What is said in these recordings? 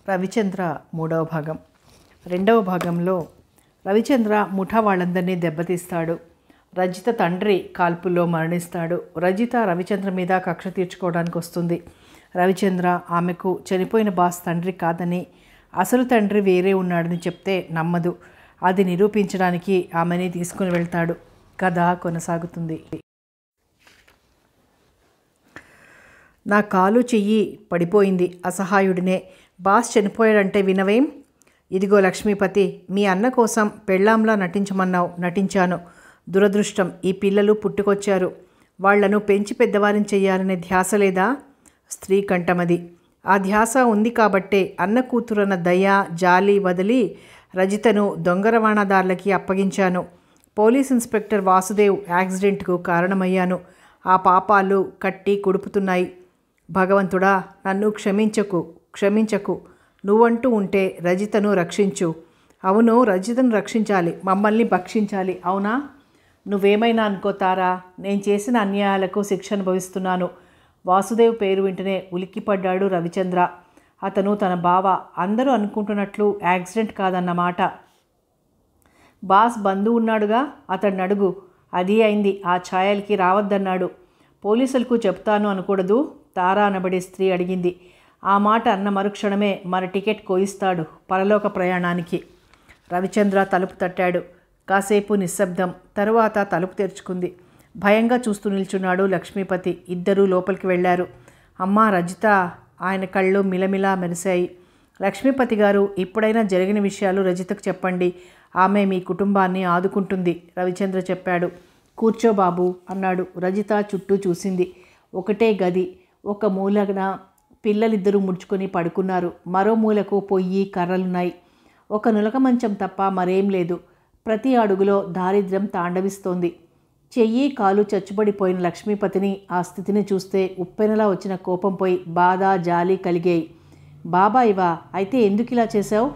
రవిచంద్ర మూడవ భాగం రెండవ భాగంలో రవిచంద్ర ముఠా వాళ్ళందరినీ దెబ్బతీస్తాడు రజిత తండ్రి కాల్పుల్లో మరణిస్తాడు రజిత రవిచంద్ర మీద కక్ష తీర్చుకోవడానికి వస్తుంది రవిచంద్ర ఆమెకు చనిపోయిన బాస్ తండ్రి కాదని అసలు తండ్రి వేరే ఉన్నాడని చెప్తే నమ్మదు అది నిరూపించడానికి ఆమెని తీసుకుని వెళ్తాడు కథ కొనసాగుతుంది నా కాలు చెయ్యి పడిపోయింది అసహాయుడినే బాస్ చనిపోయాడంటే వినవేం ఇదిగో లక్ష్మీపతి మీ అన్న కోసం పెళ్ళాంలా నటించమన్నావు నటించాను దురదృష్టం ఈ పిల్లలు పుట్టుకొచ్చారు వాళ్లను పెంచి పెద్దవారిని చెయ్యాలనే ధ్యాస లేదా స్త్రీ కంఠమది ఆ ధ్యాస ఉంది కాబట్టే అన్న కూతురన్న దయ జాలి వదిలి రజితను దొంగ రవాణాదారులకి అప్పగించాను పోలీస్ ఇన్స్పెక్టర్ వాసుదేవ్ యాక్సిడెంట్కు కారణమయ్యాను ఆ పాపాలు కట్టి కుడుపుతున్నాయి భగవంతుడా నన్ను క్షమించకు క్షమించకు నువ్వంటూ ఉంటే రజితను రక్షించు అవును రజితను రక్షించాలి మమ్మల్ని భక్షించాలి అవునా నువ్వేమైనా అనుకోతారా నేను చేసిన అన్యాయాలకు శిక్ష అనుభవిస్తున్నాను వాసుదేవ్ పేరు వింటనే ఉలిక్కిపడ్డాడు రవిచంద్ర అతను తన బావ అందరూ అనుకుంటున్నట్లు యాక్సిడెంట్ కాదన్నమాట బాస్ బంధువు ఉన్నాడుగా అతడిని అడుగు అది అయింది ఆ ఛాయలకి రావద్దన్నాడు పోలీసులకు చెప్తాను అనకూడదు తారా అనబడే స్త్రీ అడిగింది ఆ మాట అన్న మరుక్షణమే మన టికెట్ కోయిస్తాడు పరలోక ప్రయాణానికి రవిచంద్ర తలుపు తట్టాడు కాసేపు నిశ్శబ్దం తరువాత తలుపు తెరుచుకుంది భయంగా చూస్తూ నిల్చున్నాడు లక్ష్మీపతి ఇద్దరూ లోపలికి వెళ్ళారు అమ్మా రజిత ఆయన కళ్ళు మిలమిలా మెరిశాయి లక్ష్మీపతి గారు ఇప్పుడైనా జరిగిన విషయాలు రజితకు చెప్పండి ఆమె మీ కుటుంబాన్ని ఆదుకుంటుంది రవిచంద్ర చెప్పాడు కూర్చో బాబు అన్నాడు రజిత చుట్టూ చూసింది ఒకటే గది ఒక మూలన పిల్లలిద్దరూ ముడుచుకొని పడుకున్నారు మరో మూలకు పొయ్యి కర్రలున్నాయి ఒక నులక మంచం తప్ప మరేం లేదు ప్రతి అడుగులో దారిద్ర్యం తాండవిస్తోంది చెయ్యి కాలు చచ్చుబడిపోయిన లక్ష్మీపతిని ఆ స్థితిని చూస్తే ఉప్పెనలా వచ్చిన కోపం పోయి బాధ జాలి కలిగాయి బాబా ఇవా అయితే ఎందుకు ఇలా చేశావు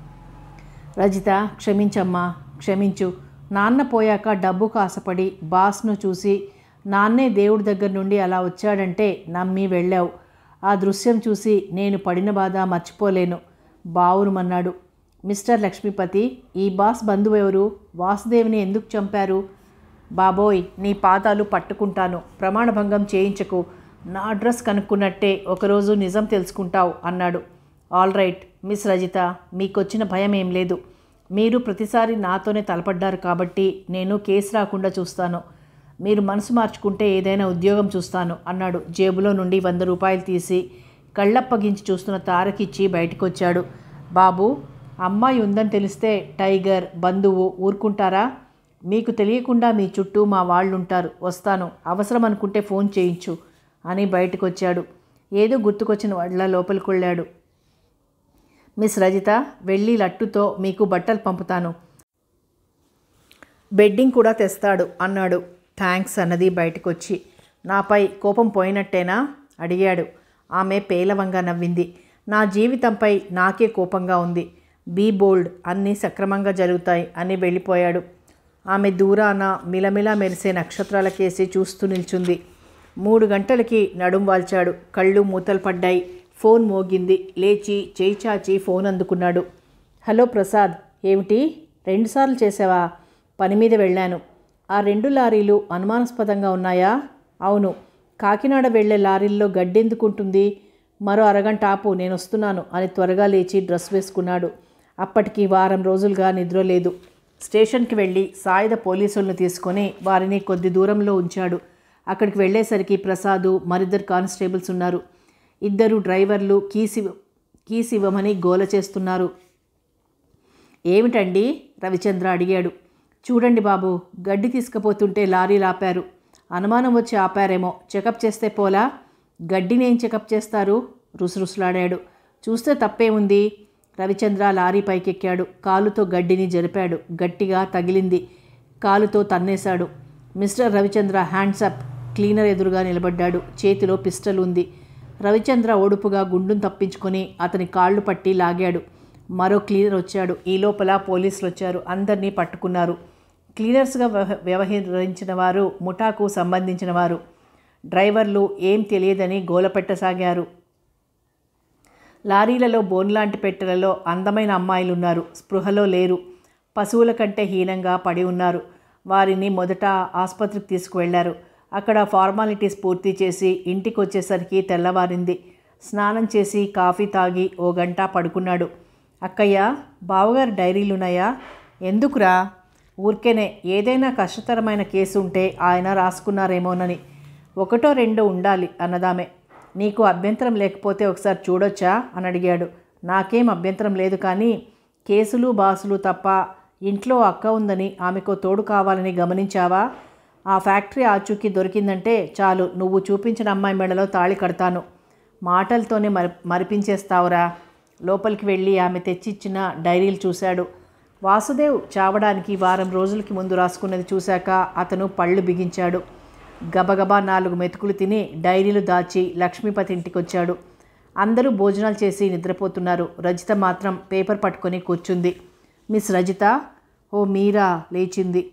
రజిత క్షమించమ్మా క్షమించు నాన్న పోయాక డబ్బుకు ఆశపడి బాస్ను చూసి నాన్నే దేవుడి దగ్గర నుండి అలా వచ్చాడంటే నమ్మి వెళ్ళావు ఆ దృశ్యం చూసి నేను పడిన బాధ మర్చిపోలేను బావురుమన్నాడు మిస్టర్ లక్ష్మీపతి ఈ బాస్ బంధువు ఎవరు వాసుదేవిని ఎందుకు చంపారు బాబోయ్ నీ పాదాలు పట్టుకుంటాను ప్రమాణభంగం చేయించకు నా అడ్రస్ కనుక్కున్నట్టే ఒకరోజు నిజం తెలుసుకుంటావు అన్నాడు ఆల్ రైట్ మిస్ రజిత మీకొచ్చిన భయం ఏం లేదు మీరు ప్రతిసారి నాతోనే తలపడ్డారు కాబట్టి నేను కేసు రాకుండా చూస్తాను మీరు మనసు మార్చుకుంటే ఏదైనా ఉద్యోగం చూస్తాను అన్నాడు జేబులో నుండి వంద రూపాయలు తీసి కళ్ళప్పగించి చూస్తున్న తారకిచ్చి బయటకు వచ్చాడు బాబు అమ్మాయి ఉందని తెలిస్తే టైగర్ బంధువు ఊరుకుంటారా మీకు తెలియకుండా మీ చుట్టూ మా వాళ్ళు ఉంటారు వస్తాను అవసరం అనుకుంటే ఫోన్ చేయించు అని బయటకు వచ్చాడు ఏదో గుర్తుకొచ్చిన వాళ్ళ లోపలికి వెళ్ళాడు మిస్ రజిత వెళ్ళి లట్టుతో మీకు బట్టలు పంపుతాను బెడ్డింగ్ కూడా తెస్తాడు అన్నాడు థ్యాంక్స్ అన్నది బయటకొచ్చి నాపై కోపం పోయినట్టేనా అడిగాడు ఆమె పేలవంగా నవ్వింది నా జీవితంపై నాకే కోపంగా ఉంది బీ బోల్డ్ అన్నీ సక్రమంగా జరుగుతాయి అని వెళ్ళిపోయాడు ఆమె దూరాన మిలమిలా మెరిసే నక్షత్రాల కేసి చూస్తూ నిల్చుంది మూడు గంటలకి నడుం వాల్చాడు కళ్ళు మూతలు పడ్డాయి ఫోన్ మోగింది లేచి చేయి చాచి ఫోన్ అందుకున్నాడు హలో ప్రసాద్ ఏమిటి రెండుసార్లు చేసావా పని మీద వెళ్ళాను ఆ రెండు లారీలు అనుమానాస్పదంగా ఉన్నాయా అవును కాకినాడ వెళ్లే లారీల్లో గడ్డెందుకుంటుంది మరో అరగంట ఆపు నేను వస్తున్నాను అని త్వరగా లేచి డ్రెస్ వేసుకున్నాడు అప్పటికి వారం రోజులుగా నిద్ర లేదు స్టేషన్కి వెళ్ళి సాయుధ పోలీసులను తీసుకొని వారిని కొద్ది దూరంలో ఉంచాడు అక్కడికి వెళ్ళేసరికి ప్రసాదు మరిద్దరు కానిస్టేబుల్స్ ఉన్నారు ఇద్దరు డ్రైవర్లు కీసి కీస్ ఇవ్వమని గోల చేస్తున్నారు ఏమిటండి రవిచంద్ర అడిగాడు చూడండి బాబు గడ్డి తీసుకుపోతుంటే లారీలు ఆపారు అనుమానం వచ్చి ఆపారేమో చెకప్ చేస్తే పోలా గడ్డిని ఏం చెకప్ చేస్తారు రుసరుసలాడాడు చూస్తే తప్పే ఉంది రవిచంద్ర లారీ పైకెక్కాడు కాలుతో గడ్డిని జరిపాడు గట్టిగా తగిలింది కాలుతో తన్నేశాడు mister Ravichandra hands up cleaner ఎదురుగా నిలబడ్డాడు చేతిలో పిస్టల్ ఉంది రవిచంద్ర ఓడుపుగా గుండును తప్పించుకొని అతని కాళ్ళు పట్టి లాగాడు మరో క్లీనర్ వచ్చాడు ఈ లోపల పోలీసులు వచ్చారు అందరినీ పట్టుకున్నారు క్లీనర్స్గా వ్యవ వ్యవహరించిన వారు ముఠాకు సంబంధించిన వారు డ్రైవర్లు ఏం తెలియదని గోలపెట్టసాగారు లారీలలో బోన్లాంటి పెట్టెలలో అందమైన అమ్మాయిలు ఉన్నారు స్పృహలో లేరు పశువుల కంటే హీనంగా పడి ఉన్నారు వారిని మొదట ఆసుపత్రికి తీసుకువెళ్లారు అక్కడ ఫార్మాలిటీస్ పూర్తి చేసి ఇంటికి వచ్చేసరికి తెల్లవారింది స్నానం చేసి కాఫీ తాగి ఓ గంట పడుకున్నాడు అక్కయ్య బావగారు డైరీలున్నాయా ఎందుకురా ఊరికేనే ఏదైనా కష్టతరమైన కేసు ఉంటే ఆయన రాసుకున్నారేమోనని ఒకటో రెండో ఉండాలి అన్నదామె నీకు అభ్యంతరం లేకపోతే ఒకసారి చూడొచ్చా అని అడిగాడు నాకేం అభ్యంతరం లేదు కానీ కేసులు బాసులు తప్ప ఇంట్లో అక్క ఉందని ఆమెకు తోడు కావాలని గమనించావా ఆ ఫ్యాక్టరీ ఆచూకీ దొరికిందంటే చాలు నువ్వు చూపించిన అమ్మాయి మెడలో తాళి కడతాను మాటలతోనే మరి మరిపించేస్తావురా లోపలికి వెళ్ళి ఆమె తెచ్చిచ్చిన డైరీలు చూశాడు వాసుదేవ్ చావడానికి వారం రోజులకి ముందు రాసుకున్నది చూశాక అతను పళ్ళు బిగించాడు గబగబా నాలుగు మెతుకులు తిని డైరీలు దాచి లక్ష్మీపతి ఇంటికి వచ్చాడు అందరూ భోజనాలు చేసి నిద్రపోతున్నారు రజిత మాత్రం పేపర్ పట్టుకొని కూర్చుంది మిస్ రజిత ఓ మీరా లేచింది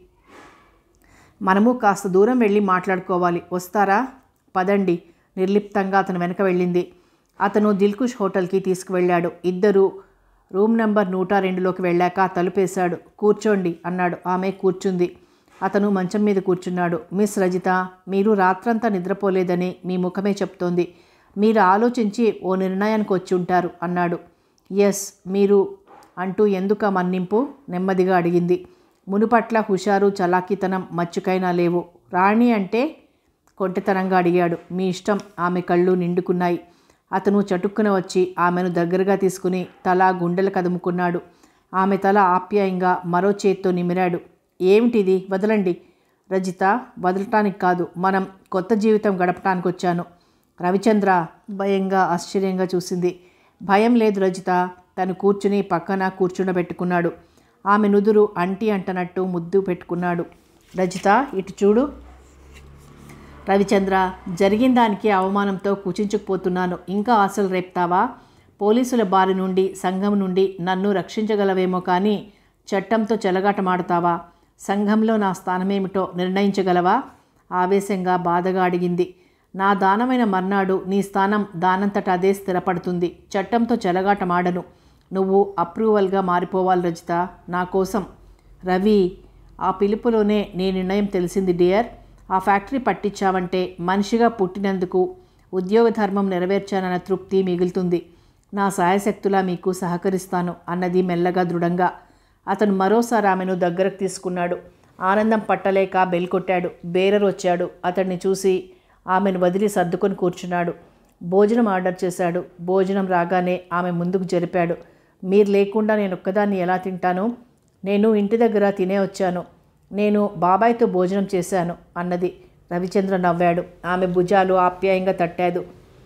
మనము కాస్త దూరం వెళ్ళి మాట్లాడుకోవాలి వస్తారా పదండి నిర్లిప్తంగా అతను వెనక వెళ్ళింది అతను దిల్కుష్ హోటల్కి తీసుకువెళ్ళాడు ఇద్దరు రూమ్ నెంబర్ నూట రెండులోకి వెళ్ళాక తలుపేశాడు కూర్చోండి అన్నాడు ఆమె కూర్చుంది అతను మంచం మీద కూర్చున్నాడు మిస్ రజిత మీరు రాత్రంతా నిద్రపోలేదని మీ ముఖమే చెప్తోంది మీరు ఆలోచించి ఓ నిర్ణయానికి వచ్చి ఉంటారు అన్నాడు ఎస్ మీరు అంటూ ఎందుక మన్నింపు నెమ్మదిగా అడిగింది మునుపట్ల హుషారు చలాకీతనం మచ్చుకైనా లేవు రాణి అంటే కొంటెతనంగా అడిగాడు మీ ఇష్టం ఆమె కళ్ళు నిండుకున్నాయి అతను చటుక్కున వచ్చి ఆమెను దగ్గరగా తీసుకుని తల గుండెలు కదుముకున్నాడు ఆమె తల ఆప్యాయంగా మరో చేత్తో నిమిరాడు ఏమిటిది వదలండి రజిత వదలటానికి కాదు మనం కొత్త జీవితం గడపటానికి వచ్చాను రవిచంద్ర భయంగా ఆశ్చర్యంగా చూసింది భయం లేదు రజిత తను కూర్చుని పక్కన కూర్చుండబెట్టుకున్నాడు ఆమె నుదురు అంటి అంటనట్టు ముద్దు పెట్టుకున్నాడు రజిత ఇటు చూడు రవిచంద్ర జరిగిన దానికి అవమానంతో కుచించుకుపోతున్నాను ఇంకా ఆశలు రేపుతావా పోలీసుల బారి నుండి సంఘం నుండి నన్ను రక్షించగలవేమో కానీ చట్టంతో చెలగాటమాడతావా సంఘంలో నా స్థానమేమిటో నిర్ణయించగలవా ఆవేశంగా బాధగా అడిగింది నా దానమైన మర్నాడు నీ స్థానం దానంతట అదే స్థిరపడుతుంది చట్టంతో చెలగాటమాడను నువ్వు అప్రూవల్గా మారిపోవాలి రజిత నా కోసం రవి ఆ పిలుపులోనే నీ నిర్ణయం తెలిసింది డియర్ ఆ ఫ్యాక్టరీ పట్టించావంటే మనిషిగా పుట్టినందుకు ఉద్యోగ ధర్మం నెరవేర్చానన్న తృప్తి మిగులుతుంది నా సాయశక్తులా మీకు సహకరిస్తాను అన్నది మెల్లగా దృఢంగా అతను మరోసారి ఆమెను దగ్గరకు తీసుకున్నాడు ఆనందం పట్టలేక బెల్ కొట్టాడు బేరర్ వచ్చాడు అతన్ని చూసి ఆమెను వదిలి సర్దుకొని కూర్చున్నాడు భోజనం ఆర్డర్ చేశాడు భోజనం రాగానే ఆమె ముందుకు జరిపాడు మీరు లేకుండా నేను ఒక్కదాన్ని ఎలా తింటాను నేను ఇంటి దగ్గర తినే వచ్చాను నేను బాబాయ్తో భోజనం చేశాను అన్నది రవిచంద్ర నవ్వాడు ఆమె భుజాలు ఆప్యాయంగా తట్టాడు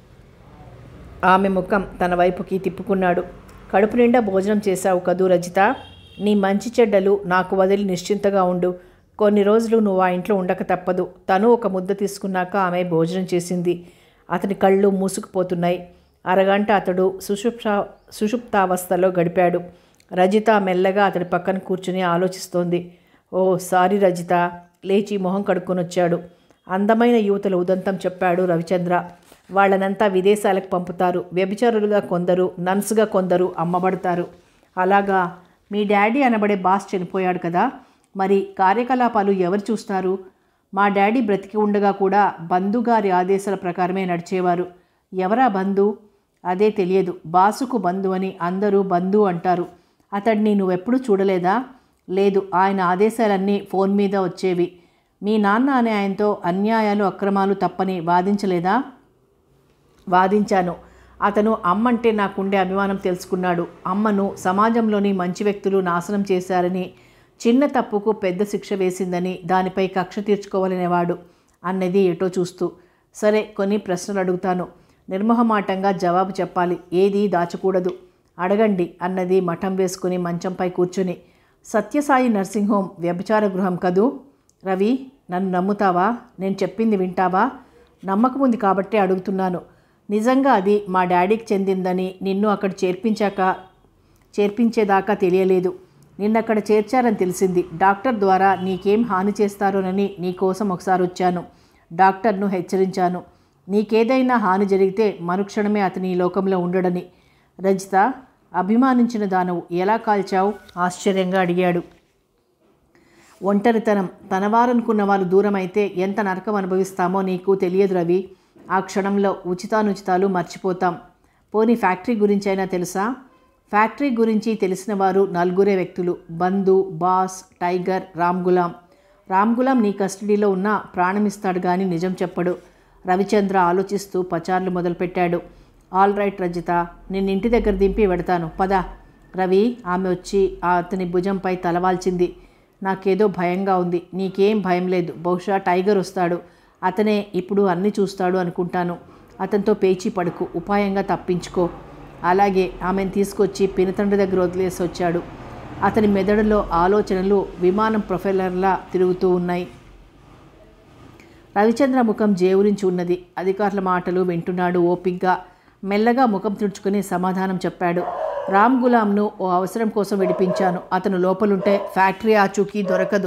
ఆమె ముఖం తన వైపుకి తిప్పుకున్నాడు కడుపు నిండా భోజనం చేశావు కదూ రజిత నీ మంచి చెడ్డలు నాకు వదిలి నిశ్చింతగా ఉండు కొన్ని రోజులు నువ్వు ఆ ఇంట్లో ఉండక తప్పదు తను ఒక ముద్ద తీసుకున్నాక ఆమె భోజనం చేసింది అతని కళ్ళు మూసుకుపోతున్నాయి అరగంట అతడు సుషుప్త సుషుప్తావస్థలో గడిపాడు రజిత మెల్లగా అతడి పక్కన కూర్చుని ఆలోచిస్తోంది ఓ సారీ రజిత లేచి మొహం కడుక్కొని వచ్చాడు అందమైన యువతల ఉదంతం చెప్పాడు రవిచంద్ర వాళ్ళనంతా విదేశాలకు పంపుతారు వ్యభిచారులుగా కొందరు నన్స్గా కొందరు అమ్మబడతారు అలాగా మీ డాడీ అనబడే బాస్ చనిపోయాడు కదా మరి కార్యకలాపాలు ఎవరు చూస్తారు మా డాడీ బ్రతికి ఉండగా కూడా బంధు గారి ఆదేశాల ప్రకారమే నడిచేవారు ఎవరా బంధు అదే తెలియదు బాసుకు బంధు అని అందరూ బంధు అంటారు అతడిని నువ్వెప్పుడు చూడలేదా లేదు ఆయన ఆదేశాలన్నీ ఫోన్ మీద వచ్చేవి మీ నాన్న అనే ఆయనతో అన్యాయాలు అక్రమాలు తప్పని వాదించలేదా వాదించాను అతను అమ్మంటే నాకుండే అభిమానం తెలుసుకున్నాడు అమ్మను సమాజంలోని మంచి వ్యక్తులు నాశనం చేశారని చిన్న తప్పుకు పెద్ద శిక్ష వేసిందని దానిపై కక్ష తీర్చుకోవాలనేవాడు అన్నది ఎటో చూస్తూ సరే కొన్ని ప్రశ్నలు అడుగుతాను నిర్మోహమాటంగా జవాబు చెప్పాలి ఏది దాచకూడదు అడగండి అన్నది మఠం వేసుకుని మంచంపై కూర్చుని సత్యసాయి నర్సింగ్ హోమ్ వ్యభిచార గృహం కదూ రవి నన్ను నమ్ముతావా నేను చెప్పింది వింటావా నమ్మకం ఉంది కాబట్టే అడుగుతున్నాను నిజంగా అది మా డాడీకి చెందిందని నిన్ను అక్కడ చేర్పించాక చేర్పించేదాకా తెలియలేదు నిన్నక్కడ చేర్చారని తెలిసింది డాక్టర్ ద్వారా నీకేం హాని చేస్తారోనని నీకోసం ఒకసారి వచ్చాను డాక్టర్ను హెచ్చరించాను నీకేదైనా హాని జరిగితే మరుక్షణమే అతని ఈ లోకంలో ఉండడని రజిత అభిమానించిన దానవు ఎలా కాల్చావు ఆశ్చర్యంగా అడిగాడు ఒంటరితనం తనవారనుకున్న వాళ్ళు దూరం అయితే ఎంత నరకం అనుభవిస్తామో నీకు తెలియదు రవి ఆ క్షణంలో ఉచితానుచితాలు మర్చిపోతాం పోనీ ఫ్యాక్టరీ గురించి అయినా తెలుసా ఫ్యాక్టరీ గురించి తెలిసిన వారు నలుగురే వ్యక్తులు బంధు బాస్ టైగర్ రామ్ గులాం రామ్ గులాం నీ కస్టడీలో ఉన్న ప్రాణమిస్తాడు కానీ నిజం చెప్పడు రవిచంద్ర ఆలోచిస్తూ పచార్లు మొదలుపెట్టాడు ఆల్ రైట్ రజిత నిన్ను ఇంటి దగ్గర దింపి వెడతాను పద రవి ఆమె వచ్చి ఆ అతని భుజంపై తలవాల్చింది నాకేదో భయంగా ఉంది నీకేం భయం లేదు బహుశా టైగర్ వస్తాడు అతనే ఇప్పుడు అన్ని చూస్తాడు అనుకుంటాను అతనితో పేచీ పడుకు ఉపాయంగా తప్పించుకో అలాగే ఆమెను తీసుకొచ్చి పినతండ్రి దగ్గర వదిలేసి వచ్చాడు అతని మెదడులో ఆలోచనలు విమానం ప్రొఫెలర్లా తిరుగుతూ ఉన్నాయి రవిచంద్ర ముఖం జేవురించి ఉన్నది అధికారుల మాటలు వింటున్నాడు ఓపిగ్గా మెల్లగా ముఖం తుడుచుకుని సమాధానం చెప్పాడు రామ్ గులాంను ఓ అవసరం కోసం విడిపించాను అతను లోపలుంటే ఫ్యాక్టరీ ఆచూకీ దొరకదు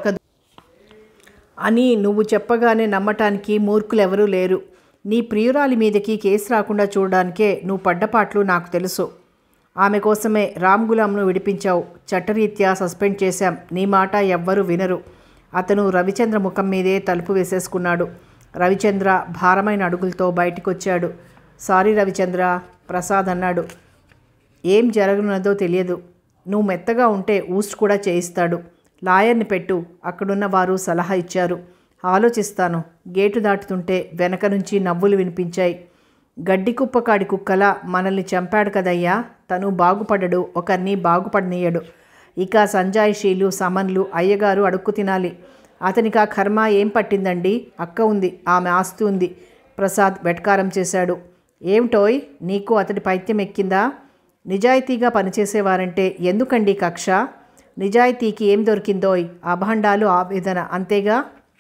అని నువ్వు చెప్పగానే నమ్మటానికి మూర్ఖులెవరూ లేరు నీ ప్రియురాలి మీదకి కేసు రాకుండా చూడడానికే నువ్వు పడ్డపాట్లు నాకు తెలుసు ఆమె కోసమే రామ్ గులాంను విడిపించావు చట్టరీత్యా సస్పెండ్ చేశాం నీ మాట ఎవ్వరూ వినరు అతను రవిచంద్ర ముఖం మీదే తలుపు వేసేసుకున్నాడు రవిచంద్ర భారమైన అడుగులతో బయటికొచ్చాడు సారీ రవిచంద్ర ప్రసాద్ అన్నాడు ఏం జరగనున్నదో తెలియదు నువ్వు మెత్తగా ఉంటే ఊస్ట్ కూడా చేయిస్తాడు లాయర్ని పెట్టు అక్కడున్న వారు సలహా ఇచ్చారు ఆలోచిస్తాను గేటు దాటుతుంటే వెనక నుంచి నవ్వులు వినిపించాయి గడ్డి కుప్పకాడి కుక్కల మనల్ని చంపాడు కదయ్యా తను బాగుపడడు ఒకరిని బాగుపడనీయడు ఇక సంజాయిషీలు సమన్లు అయ్యగారు అడుక్కు తినాలి అతనికి ఆ కర్మ ఏం పట్టిందండి అక్క ఉంది ఆమె ఆస్తి ఉంది ప్రసాద్ వెటకారం చేశాడు ఏమిటోయ్ నీకు అతడి పైత్యం ఎక్కిందా నిజాయితీగా పనిచేసేవారంటే ఎందుకండి కక్ష నిజాయితీకి ఏం దొరికిందోయ్ అభాండాలు ఆవేదన అంతేగా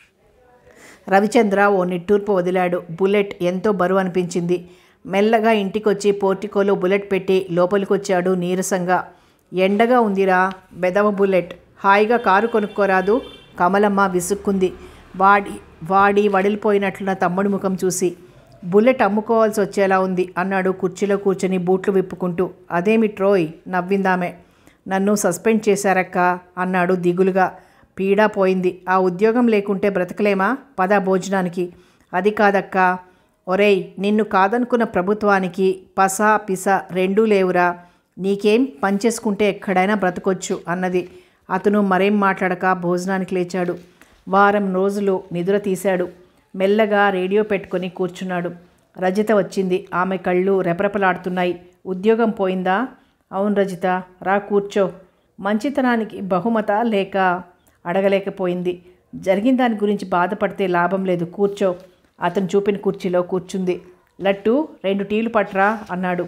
రవిచంద్ర ఓ నిట్టూర్పు వదిలాడు బుల్లెట్ ఎంతో బరువు అనిపించింది మెల్లగా ఇంటికొచ్చి పోర్టికోలో బుల్లెట్ పెట్టి లోపలికొచ్చాడు నీరసంగా ఎండగా ఉందిరా బెదవ బుల్లెట్ హాయిగా కారు కొనుక్కోరాదు కమలమ్మ విసుక్కుంది వాడి వాడి వడిలిపోయినట్లున్న తమ్ముడి ముఖం చూసి బుల్లెట్ అమ్ముకోవాల్సి వచ్చేలా ఉంది అన్నాడు కుర్చీలో కూర్చొని బూట్లు విప్పుకుంటూ అదేమి ట్రోయ్ నవ్విందామె నన్ను సస్పెండ్ చేశారక్క అన్నాడు దిగులుగా పీడా పోయింది ఆ ఉద్యోగం లేకుంటే బ్రతకలేమా పద భోజనానికి అది కాదక్క ఒరేయ్ నిన్ను కాదనుకున్న ప్రభుత్వానికి పస పిస రెండూ లేవురా నీకేం పనిచేసుకుంటే ఎక్కడైనా బ్రతకొచ్చు అన్నది అతను మరేం మాట్లాడక భోజనానికి లేచాడు వారం రోజులు నిద్ర తీశాడు మెల్లగా రేడియో పెట్టుకొని కూర్చున్నాడు రజిత వచ్చింది ఆమె కళ్ళు రెపరెపలాడుతున్నాయి ఉద్యోగం పోయిందా అవును రజిత రా కూర్చో మంచితనానికి బహుమత లేక అడగలేకపోయింది జరిగిన దాని గురించి బాధపడితే లాభం లేదు కూర్చో అతను చూపిన కుర్చీలో కూర్చుంది లట్టు రెండు టీలు పట్రా అన్నాడు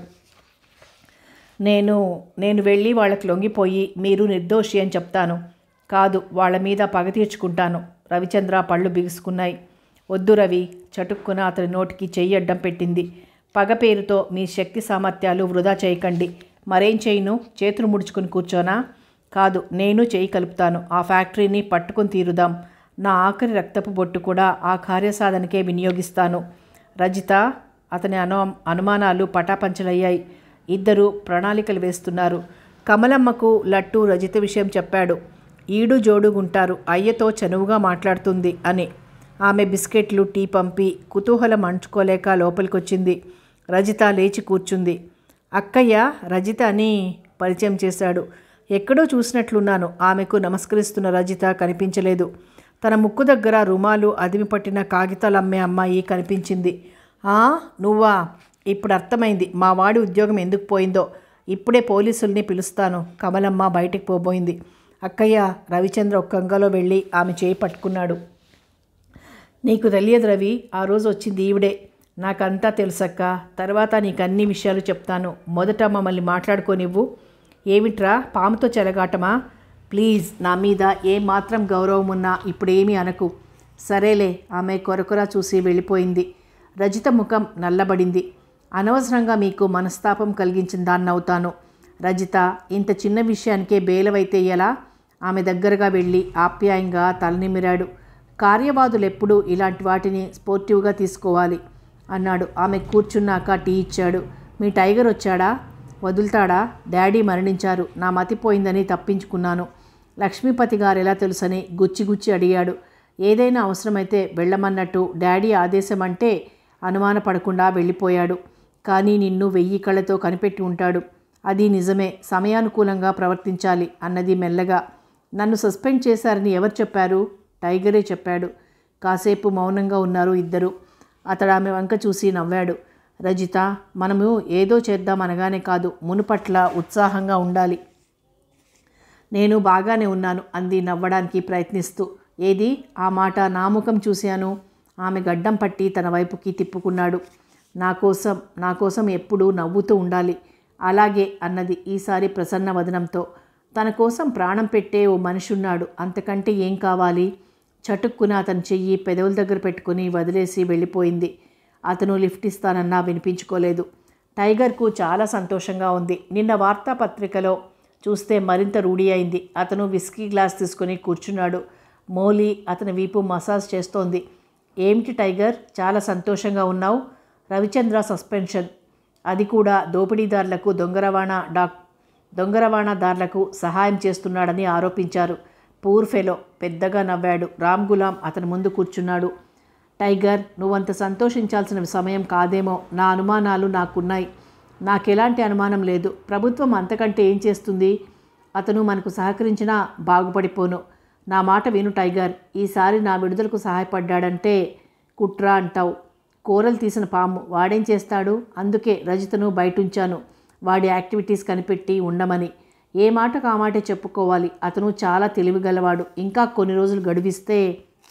నేను నేను వెళ్ళి వాళ్ళకి లొంగిపోయి మీరు నిర్దోషి అని చెప్తాను కాదు వాళ్ళ మీద పగ తీర్చుకుంటాను రవిచంద్ర పళ్ళు బిగుసుకున్నాయి వద్దు రవి చటుక్కున అతని నోటికి చెయ్యి అడ్డం పెట్టింది పగ పేరుతో మీ శక్తి సామర్థ్యాలు వృధా చేయకండి మరేం చేయను చేతులు ముడుచుకుని కూర్చోనా కాదు నేను చేయి కలుపుతాను ఆ ఫ్యాక్టరీని పట్టుకొని తీరుదాం నా ఆఖరి రక్తపు బొట్టు కూడా ఆ కార్యసాధనకే వినియోగిస్తాను రజిత అతని అను అనుమానాలు పటాపంచలయ్యాయి ఇద్దరు ప్రణాళికలు వేస్తున్నారు కమలమ్మకు లట్టు రజిత విషయం చెప్పాడు ఈడు జోడుగుంటారు అయ్యతో చనువుగా మాట్లాడుతుంది అని ఆమె బిస్కెట్లు టీ పంపి కుతూహలం అంచుకోలేక లోపలికొచ్చింది రజిత లేచి కూర్చుంది అక్కయ్య రజిత అని పరిచయం చేశాడు ఎక్కడో చూసినట్లున్నాను ఆమెకు నమస్కరిస్తున్న రజిత కనిపించలేదు తన ముక్కు దగ్గర రుమాలు అదిమి పట్టిన కాగితాలు అమ్మే అమ్మాయి కనిపించింది ఆ నువ్వా ఇప్పుడు అర్థమైంది మా వాడి ఉద్యోగం ఎందుకు పోయిందో ఇప్పుడే పోలీసుల్ని పిలుస్తాను కమలమ్మ బయటికి పోబోయింది అక్కయ్య రవిచంద్ర ఒక్కంగలో వెళ్ళి ఆమె చేయి పట్టుకున్నాడు నీకు తెలియదు రవి ఆ రోజు వచ్చింది ఈవిడే నాకంతా తెలుసక్క తర్వాత నీకు అన్ని విషయాలు చెప్తాను మొదట మమ్మల్ని మాట్లాడుకోనివ్వు ఏమిట్రా పాముతో చెలగాటమా ప్లీజ్ నా మీద ఏ మాత్రం గౌరవం ఉన్నా ఇప్పుడేమీ అనకు సరేలే ఆమె కొరకొర చూసి వెళ్ళిపోయింది రజిత ముఖం నల్లబడింది అనవసరంగా మీకు మనస్తాపం కలిగించిన దాన్నవుతాను రజిత ఇంత చిన్న విషయానికే బేలవైతే ఎలా ఆమె దగ్గరగా వెళ్ళి ఆప్యాయంగా తలనిమిరాడు కార్యవాదులు ఎప్పుడూ ఇలాంటి వాటిని స్పోర్టివ్గా తీసుకోవాలి అన్నాడు ఆమె కూర్చున్నాక టీ ఇచ్చాడు మీ టైగర్ వచ్చాడా వదులుతాడా డాడీ మరణించారు నా మతి పోయిందని తప్పించుకున్నాను లక్ష్మీపతి గారు ఎలా తెలుసని గుచ్చి గుచ్చి అడిగాడు ఏదైనా అవసరమైతే వెళ్ళమన్నట్టు డాడీ ఆదేశం అంటే అనుమానపడకుండా వెళ్ళిపోయాడు కానీ నిన్ను వెయ్యి కళ్ళతో కనిపెట్టి ఉంటాడు అది నిజమే సమయానుకూలంగా ప్రవర్తించాలి అన్నది మెల్లగా నన్ను సస్పెండ్ చేశారని ఎవరు చెప్పారు టైగరే చెప్పాడు కాసేపు మౌనంగా ఉన్నారు ఇద్దరు అతడు ఆమె వంక చూసి నవ్వాడు రజిత మనము ఏదో చేద్దాం అనగానే కాదు మునుపట్ల ఉత్సాహంగా ఉండాలి నేను బాగానే ఉన్నాను అంది నవ్వడానికి ప్రయత్నిస్తూ ఏది ఆ మాట నా ముఖం చూశాను ఆమె గడ్డం పట్టి తన వైపుకి తిప్పుకున్నాడు నా కోసం నా కోసం ఎప్పుడూ నవ్వుతూ ఉండాలి అలాగే అన్నది ఈసారి ప్రసన్న వదనంతో తన కోసం ప్రాణం పెట్టే ఓ మనిషి ఉన్నాడు అంతకంటే ఏం కావాలి చటుక్కున అతని చెయ్యి పెదవుల దగ్గర పెట్టుకుని వదిలేసి వెళ్ళిపోయింది అతను లిఫ్ట్ ఇస్తానన్నా వినిపించుకోలేదు టైగర్కు చాలా సంతోషంగా ఉంది నిన్న వార్తాపత్రికలో చూస్తే మరింత రూఢి అయింది అతను విస్కీ గ్లాస్ తీసుకుని కూర్చున్నాడు మోలీ అతని వీపు మసాజ్ చేస్తోంది ఏమిటి టైగర్ చాలా సంతోషంగా ఉన్నావు రవిచంద్ర సస్పెన్షన్ అది కూడా దోపిడీదారులకు దొంగ రవాణా డాక్ దొంగ రవాణాదారులకు సహాయం చేస్తున్నాడని ఆరోపించారు పూర్ ఫెలో పెద్దగా నవ్వాడు రామ్ గులాం అతని ముందు కూర్చున్నాడు టైగర్ నువ్వంత సంతోషించాల్సిన సమయం కాదేమో నా అనుమానాలు నాకున్నాయి నాకెలాంటి అనుమానం లేదు ప్రభుత్వం అంతకంటే ఏం చేస్తుంది అతను మనకు సహకరించినా బాగుపడిపోను నా మాట విను టైగర్ ఈసారి నా విడుదలకు సహాయపడ్డాడంటే కుట్ర అంటావు కూరలు తీసిన పాము వాడేం చేస్తాడు అందుకే రజితను బయటుంచాను వాడి యాక్టివిటీస్ కనిపెట్టి ఉండమని ఏ మాటకు ఆ మాటే చెప్పుకోవాలి అతను చాలా తెలివిగలవాడు ఇంకా కొన్ని రోజులు గడివిస్తే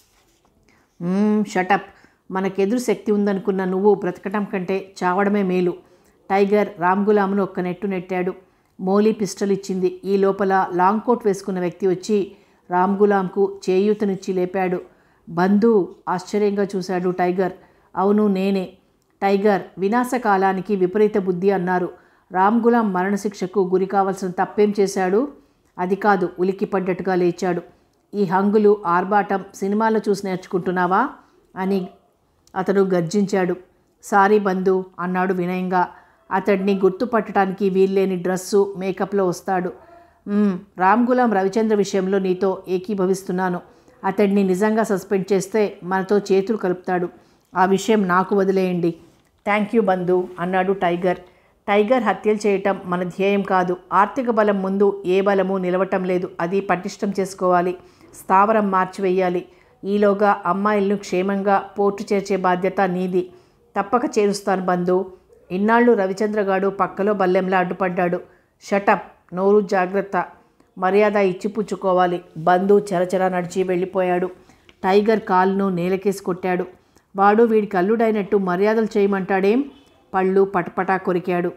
షటప్ మనకెదురు శక్తి ఉందనుకున్న నువ్వు బ్రతకటం కంటే చావడమే మేలు టైగర్ రామ్ గులాంను ఒక్క నెట్టు నెట్టాడు మోలీ పిస్టల్ ఇచ్చింది ఈ లోపల లాంగ్ కోట్ వేసుకున్న వ్యక్తి వచ్చి రామ్ గులాంకు చేయూతనిచ్చి లేపాడు బంధు ఆశ్చర్యంగా చూశాడు టైగర్ అవును నేనే టైగర్ వినాశకాలానికి విపరీత బుద్ధి అన్నారు రామ్ గులాం మరణశిక్షకు గురి కావాల్సిన తప్పేం చేశాడు అది కాదు ఉలిక్కిపడ్డట్టుగా లేచాడు ఈ హంగులు ఆర్భాటం సినిమాలో చూసి నేర్చుకుంటున్నావా అని అతడు గర్జించాడు సారీ బంధు అన్నాడు వినయంగా అతడిని గుర్తుపట్టడానికి వీల్లేని డ్రస్సు మేకప్లో వస్తాడు "మ్మ్, రామ్ గులాం రవిచంద్ర విషయంలో నీతో ఏకీభవిస్తున్నాను అతడిని నిజంగా సస్పెండ్ చేస్తే మనతో చేతులు కలుపుతాడు ఆ విషయం నాకు వదిలేయండి థ్యాంక్ యూ బంధు అన్నాడు టైగర్ టైగర్ హత్యలు చేయటం మన ధ్యేయం కాదు ఆర్థిక బలం ముందు ఏ బలము నిలవటం లేదు అది పటిష్టం చేసుకోవాలి స్థావరం మార్చివేయాలి ఈలోగా అమ్మాయిలను క్షేమంగా పోర్టు చేర్చే బాధ్యత నీది తప్పక చేరుస్తాను బంధు ఇన్నాళ్ళు రవిచంద్రగాడు పక్కలో బల్లెంలా అడ్డుపడ్డాడు షటప్ నోరు జాగ్రత్త మర్యాద ఇచ్చి పుచ్చుకోవాలి బంధు చరచర నడిచి వెళ్ళిపోయాడు టైగర్ కాలును నేలకేసి కొట్టాడు వాడు వీడికి అల్లుడైనట్టు మర్యాదలు చేయమంటాడేం పళ్ళు పటపటా కొరికాడు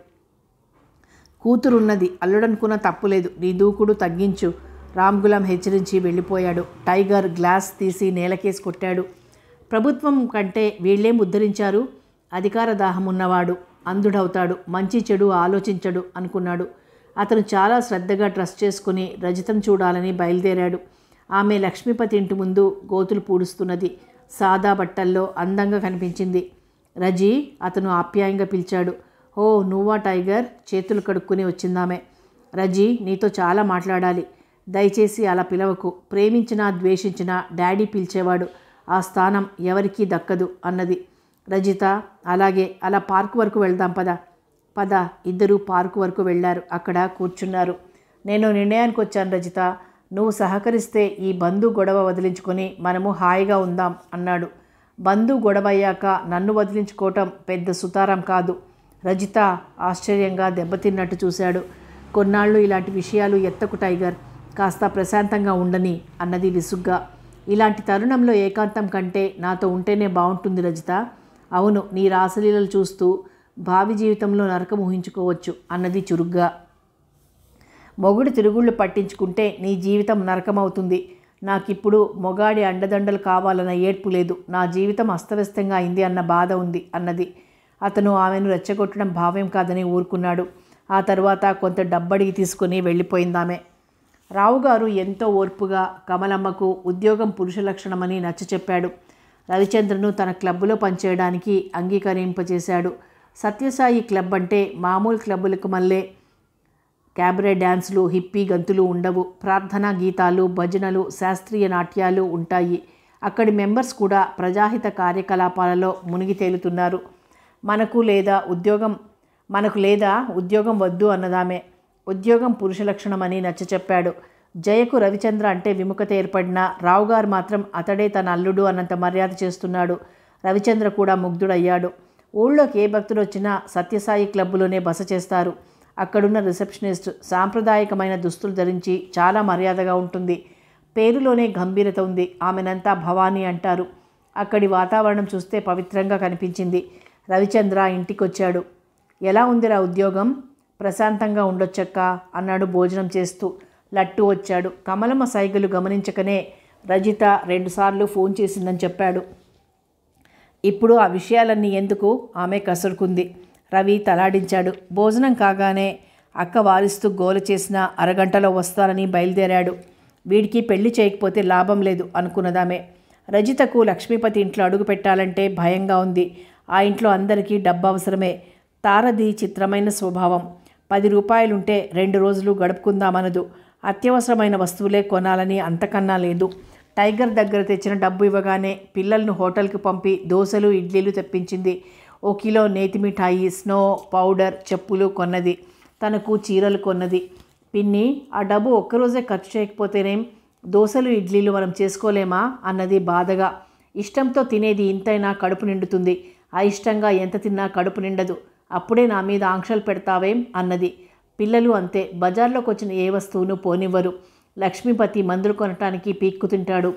కూతురున్నది అల్లుడనుకున్న తప్పులేదు నీ దూకుడు తగ్గించు రామ్ గులాం హెచ్చరించి వెళ్ళిపోయాడు టైగర్ గ్లాస్ తీసి నేలకేసి కొట్టాడు ప్రభుత్వం కంటే వీళ్ళేం ఉద్ధరించారు అధికార దాహం ఉన్నవాడు అంధుడవుతాడు మంచి చెడు ఆలోచించడు అనుకున్నాడు అతను చాలా శ్రద్ధగా డ్రెస్ చేసుకుని రజితం చూడాలని బయలుదేరాడు ఆమె లక్ష్మీపతి ఇంటి ముందు గోతులు పూడుస్తున్నది సాదా బట్టల్లో అందంగా కనిపించింది రజీ అతను ఆప్యాయంగా పిలిచాడు ఓ నువ్వా టైగర్ చేతులు కడుక్కుని వచ్చిందామె రజీ నీతో చాలా మాట్లాడాలి దయచేసి అలా పిలవకు ప్రేమించినా ద్వేషించినా డాడీ పిలిచేవాడు ఆ స్థానం ఎవరికీ దక్కదు అన్నది రజిత అలాగే అలా పార్క్ వరకు వెళ్దాం పద పద ఇద్దరు పార్కు వరకు వెళ్ళారు అక్కడ కూర్చున్నారు నేను నిర్ణయానికి వచ్చాను రజిత నువ్వు సహకరిస్తే ఈ బంధు గొడవ వదిలించుకొని మనము హాయిగా ఉందాం అన్నాడు బంధు గొడవ అయ్యాక నన్ను వదిలించుకోవటం పెద్ద సుతారం కాదు రజిత ఆశ్చర్యంగా దెబ్బతిన్నట్టు చూశాడు కొన్నాళ్ళు ఇలాంటి విషయాలు ఎత్తకు టైగర్ కాస్త ప్రశాంతంగా ఉండని అన్నది విసుగ్గా ఇలాంటి తరుణంలో ఏకాంతం కంటే నాతో ఉంటేనే బాగుంటుంది రజిత అవును నీ రాసలీలలు చూస్తూ భావి జీవితంలో నరకం ఊహించుకోవచ్చు అన్నది చురుగ్గా మొగుడు తిరుగుళ్ళు పట్టించుకుంటే నీ జీవితం నరకమవుతుంది నాకిప్పుడు మొగాడి అండదండలు కావాలన్న ఏడ్పు లేదు నా జీవితం అస్తవ్యస్తంగా అయింది అన్న బాధ ఉంది అన్నది అతను ఆమెను రెచ్చగొట్టడం భావ్యం కాదని ఊరుకున్నాడు ఆ తర్వాత కొంత డబ్బడిగి తీసుకుని వెళ్ళిపోయిందామె రావుగారు ఎంతో ఓర్పుగా కమలమ్మకు ఉద్యోగం పురుష లక్షణమని నచ్చ చెప్పాడు రవిచంద్రను తన క్లబ్బులో పనిచేయడానికి అంగీకరింపజేశాడు సత్యసాయి క్లబ్ అంటే మామూలు క్లబ్బులకు మళ్ళే క్యాబరే డ్యాన్సులు హిప్పీ గంతులు ఉండవు ప్రార్థనా గీతాలు భజనలు శాస్త్రీయ నాట్యాలు ఉంటాయి అక్కడి మెంబర్స్ కూడా ప్రజాహిత కార్యకలాపాలలో మునిగి తేలుతున్నారు మనకు లేదా ఉద్యోగం మనకు లేదా ఉద్యోగం వద్దు అన్నదామే ఉద్యోగం పురుష లక్షణమని నచ్చ చెప్పాడు జయకు రవిచంద్ర అంటే విముఖత ఏర్పడిన రావు గారు మాత్రం అతడే తన అల్లుడు అన్నంత మర్యాద చేస్తున్నాడు రవిచంద్ర కూడా ముగ్ధుడయ్యాడు ఊళ్ళోకి ఏ భక్తుడు వచ్చినా సత్యసాయి క్లబ్లోనే బస చేస్తారు అక్కడున్న రిసెప్షనిస్ట్ సాంప్రదాయకమైన దుస్తులు ధరించి చాలా మర్యాదగా ఉంటుంది పేరులోనే గంభీరత ఉంది ఆమెనంతా భవానీ అంటారు అక్కడి వాతావరణం చూస్తే పవిత్రంగా కనిపించింది రవిచంద్ర ఇంటికొచ్చాడు ఎలా ఉందిరా ఉద్యోగం ప్రశాంతంగా ఉండొచ్చక్క అన్నాడు భోజనం చేస్తూ లట్టు వచ్చాడు కమలమ్మ సైగలు గమనించకనే రజిత రెండుసార్లు ఫోన్ చేసిందని చెప్పాడు ఇప్పుడు ఆ విషయాలన్నీ ఎందుకు ఆమె కసురుకుంది రవి తలాడించాడు భోజనం కాగానే అక్క వారిస్తూ గోల చేసిన అరగంటలో వస్తానని బయలుదేరాడు వీడికి పెళ్లి చేయకపోతే లాభం లేదు అనుకున్నదామె రజితకు లక్ష్మీపతి ఇంట్లో అడుగు పెట్టాలంటే భయంగా ఉంది ఆ ఇంట్లో అందరికీ డబ్బు అవసరమే తారది చిత్రమైన స్వభావం పది రూపాయలుంటే రెండు రోజులు గడుపుకుందామనదు అత్యవసరమైన వస్తువులే కొనాలని అంతకన్నా లేదు టైగర్ దగ్గర తెచ్చిన డబ్బు ఇవ్వగానే పిల్లలను హోటల్కి పంపి దోశలు ఇడ్లీలు తెప్పించింది ఓ కిలో నేతి మిఠాయి స్నో పౌడర్ చెప్పులు కొన్నది తనకు చీరలు కొన్నది పిన్ని ఆ డబ్బు ఒక్కరోజే ఖర్చు చేయకపోతేనేం దోశలు ఇడ్లీలు మనం చేసుకోలేమా అన్నది బాధగా ఇష్టంతో తినేది ఇంతైనా కడుపు నిండుతుంది అయిష్టంగా ఎంత తిన్నా కడుపు నిండదు అప్పుడే నా మీద ఆంక్షలు పెడతావేం అన్నది పిల్లలు అంతే బజార్లోకి వచ్చిన ఏ వస్తువును పోనివ్వరు లక్ష్మీపతి మందులు కొనటానికి పీక్కు తింటాడు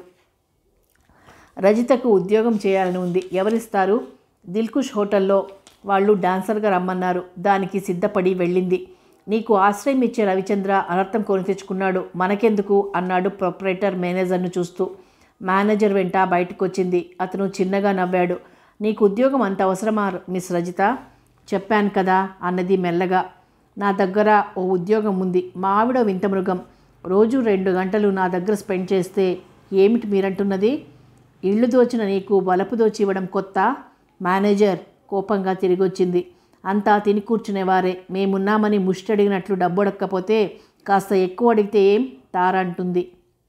రజితకు ఉద్యోగం చేయాలని ఉంది ఎవరిస్తారు దిల్కుష్ హోటల్లో వాళ్ళు డాన్సర్గా రమ్మన్నారు దానికి సిద్ధపడి వెళ్ళింది నీకు ఆశ్రయం ఇచ్చే రవిచంద్ర అనర్థం కొని తెచ్చుకున్నాడు మనకెందుకు అన్నాడు ప్రొపరేటర్ మేనేజర్ను చూస్తూ మేనేజర్ వెంట బయటకు వచ్చింది అతను చిన్నగా నవ్వాడు నీకు ఉద్యోగం అంత అవసరమా మిస్ రజిత చెప్పాను కదా అన్నది మెల్లగా నా దగ్గర ఓ ఉద్యోగం ఉంది మా ఆవిడ వింత మృగం రోజు రెండు గంటలు నా దగ్గర స్పెండ్ చేస్తే ఏమిటి మీరంటున్నది ఇళ్ళు దోచిన నీకు వలపు దోచి ఇవ్వడం కొత్త మేనేజర్ కోపంగా తిరిగొచ్చింది అంతా తిని కూర్చునేవారే మేమున్నామని ముష్టడిగినట్లు డబ్బు అడగకపోతే కాస్త ఎక్కువ అడిగితే ఏం తారంటుంది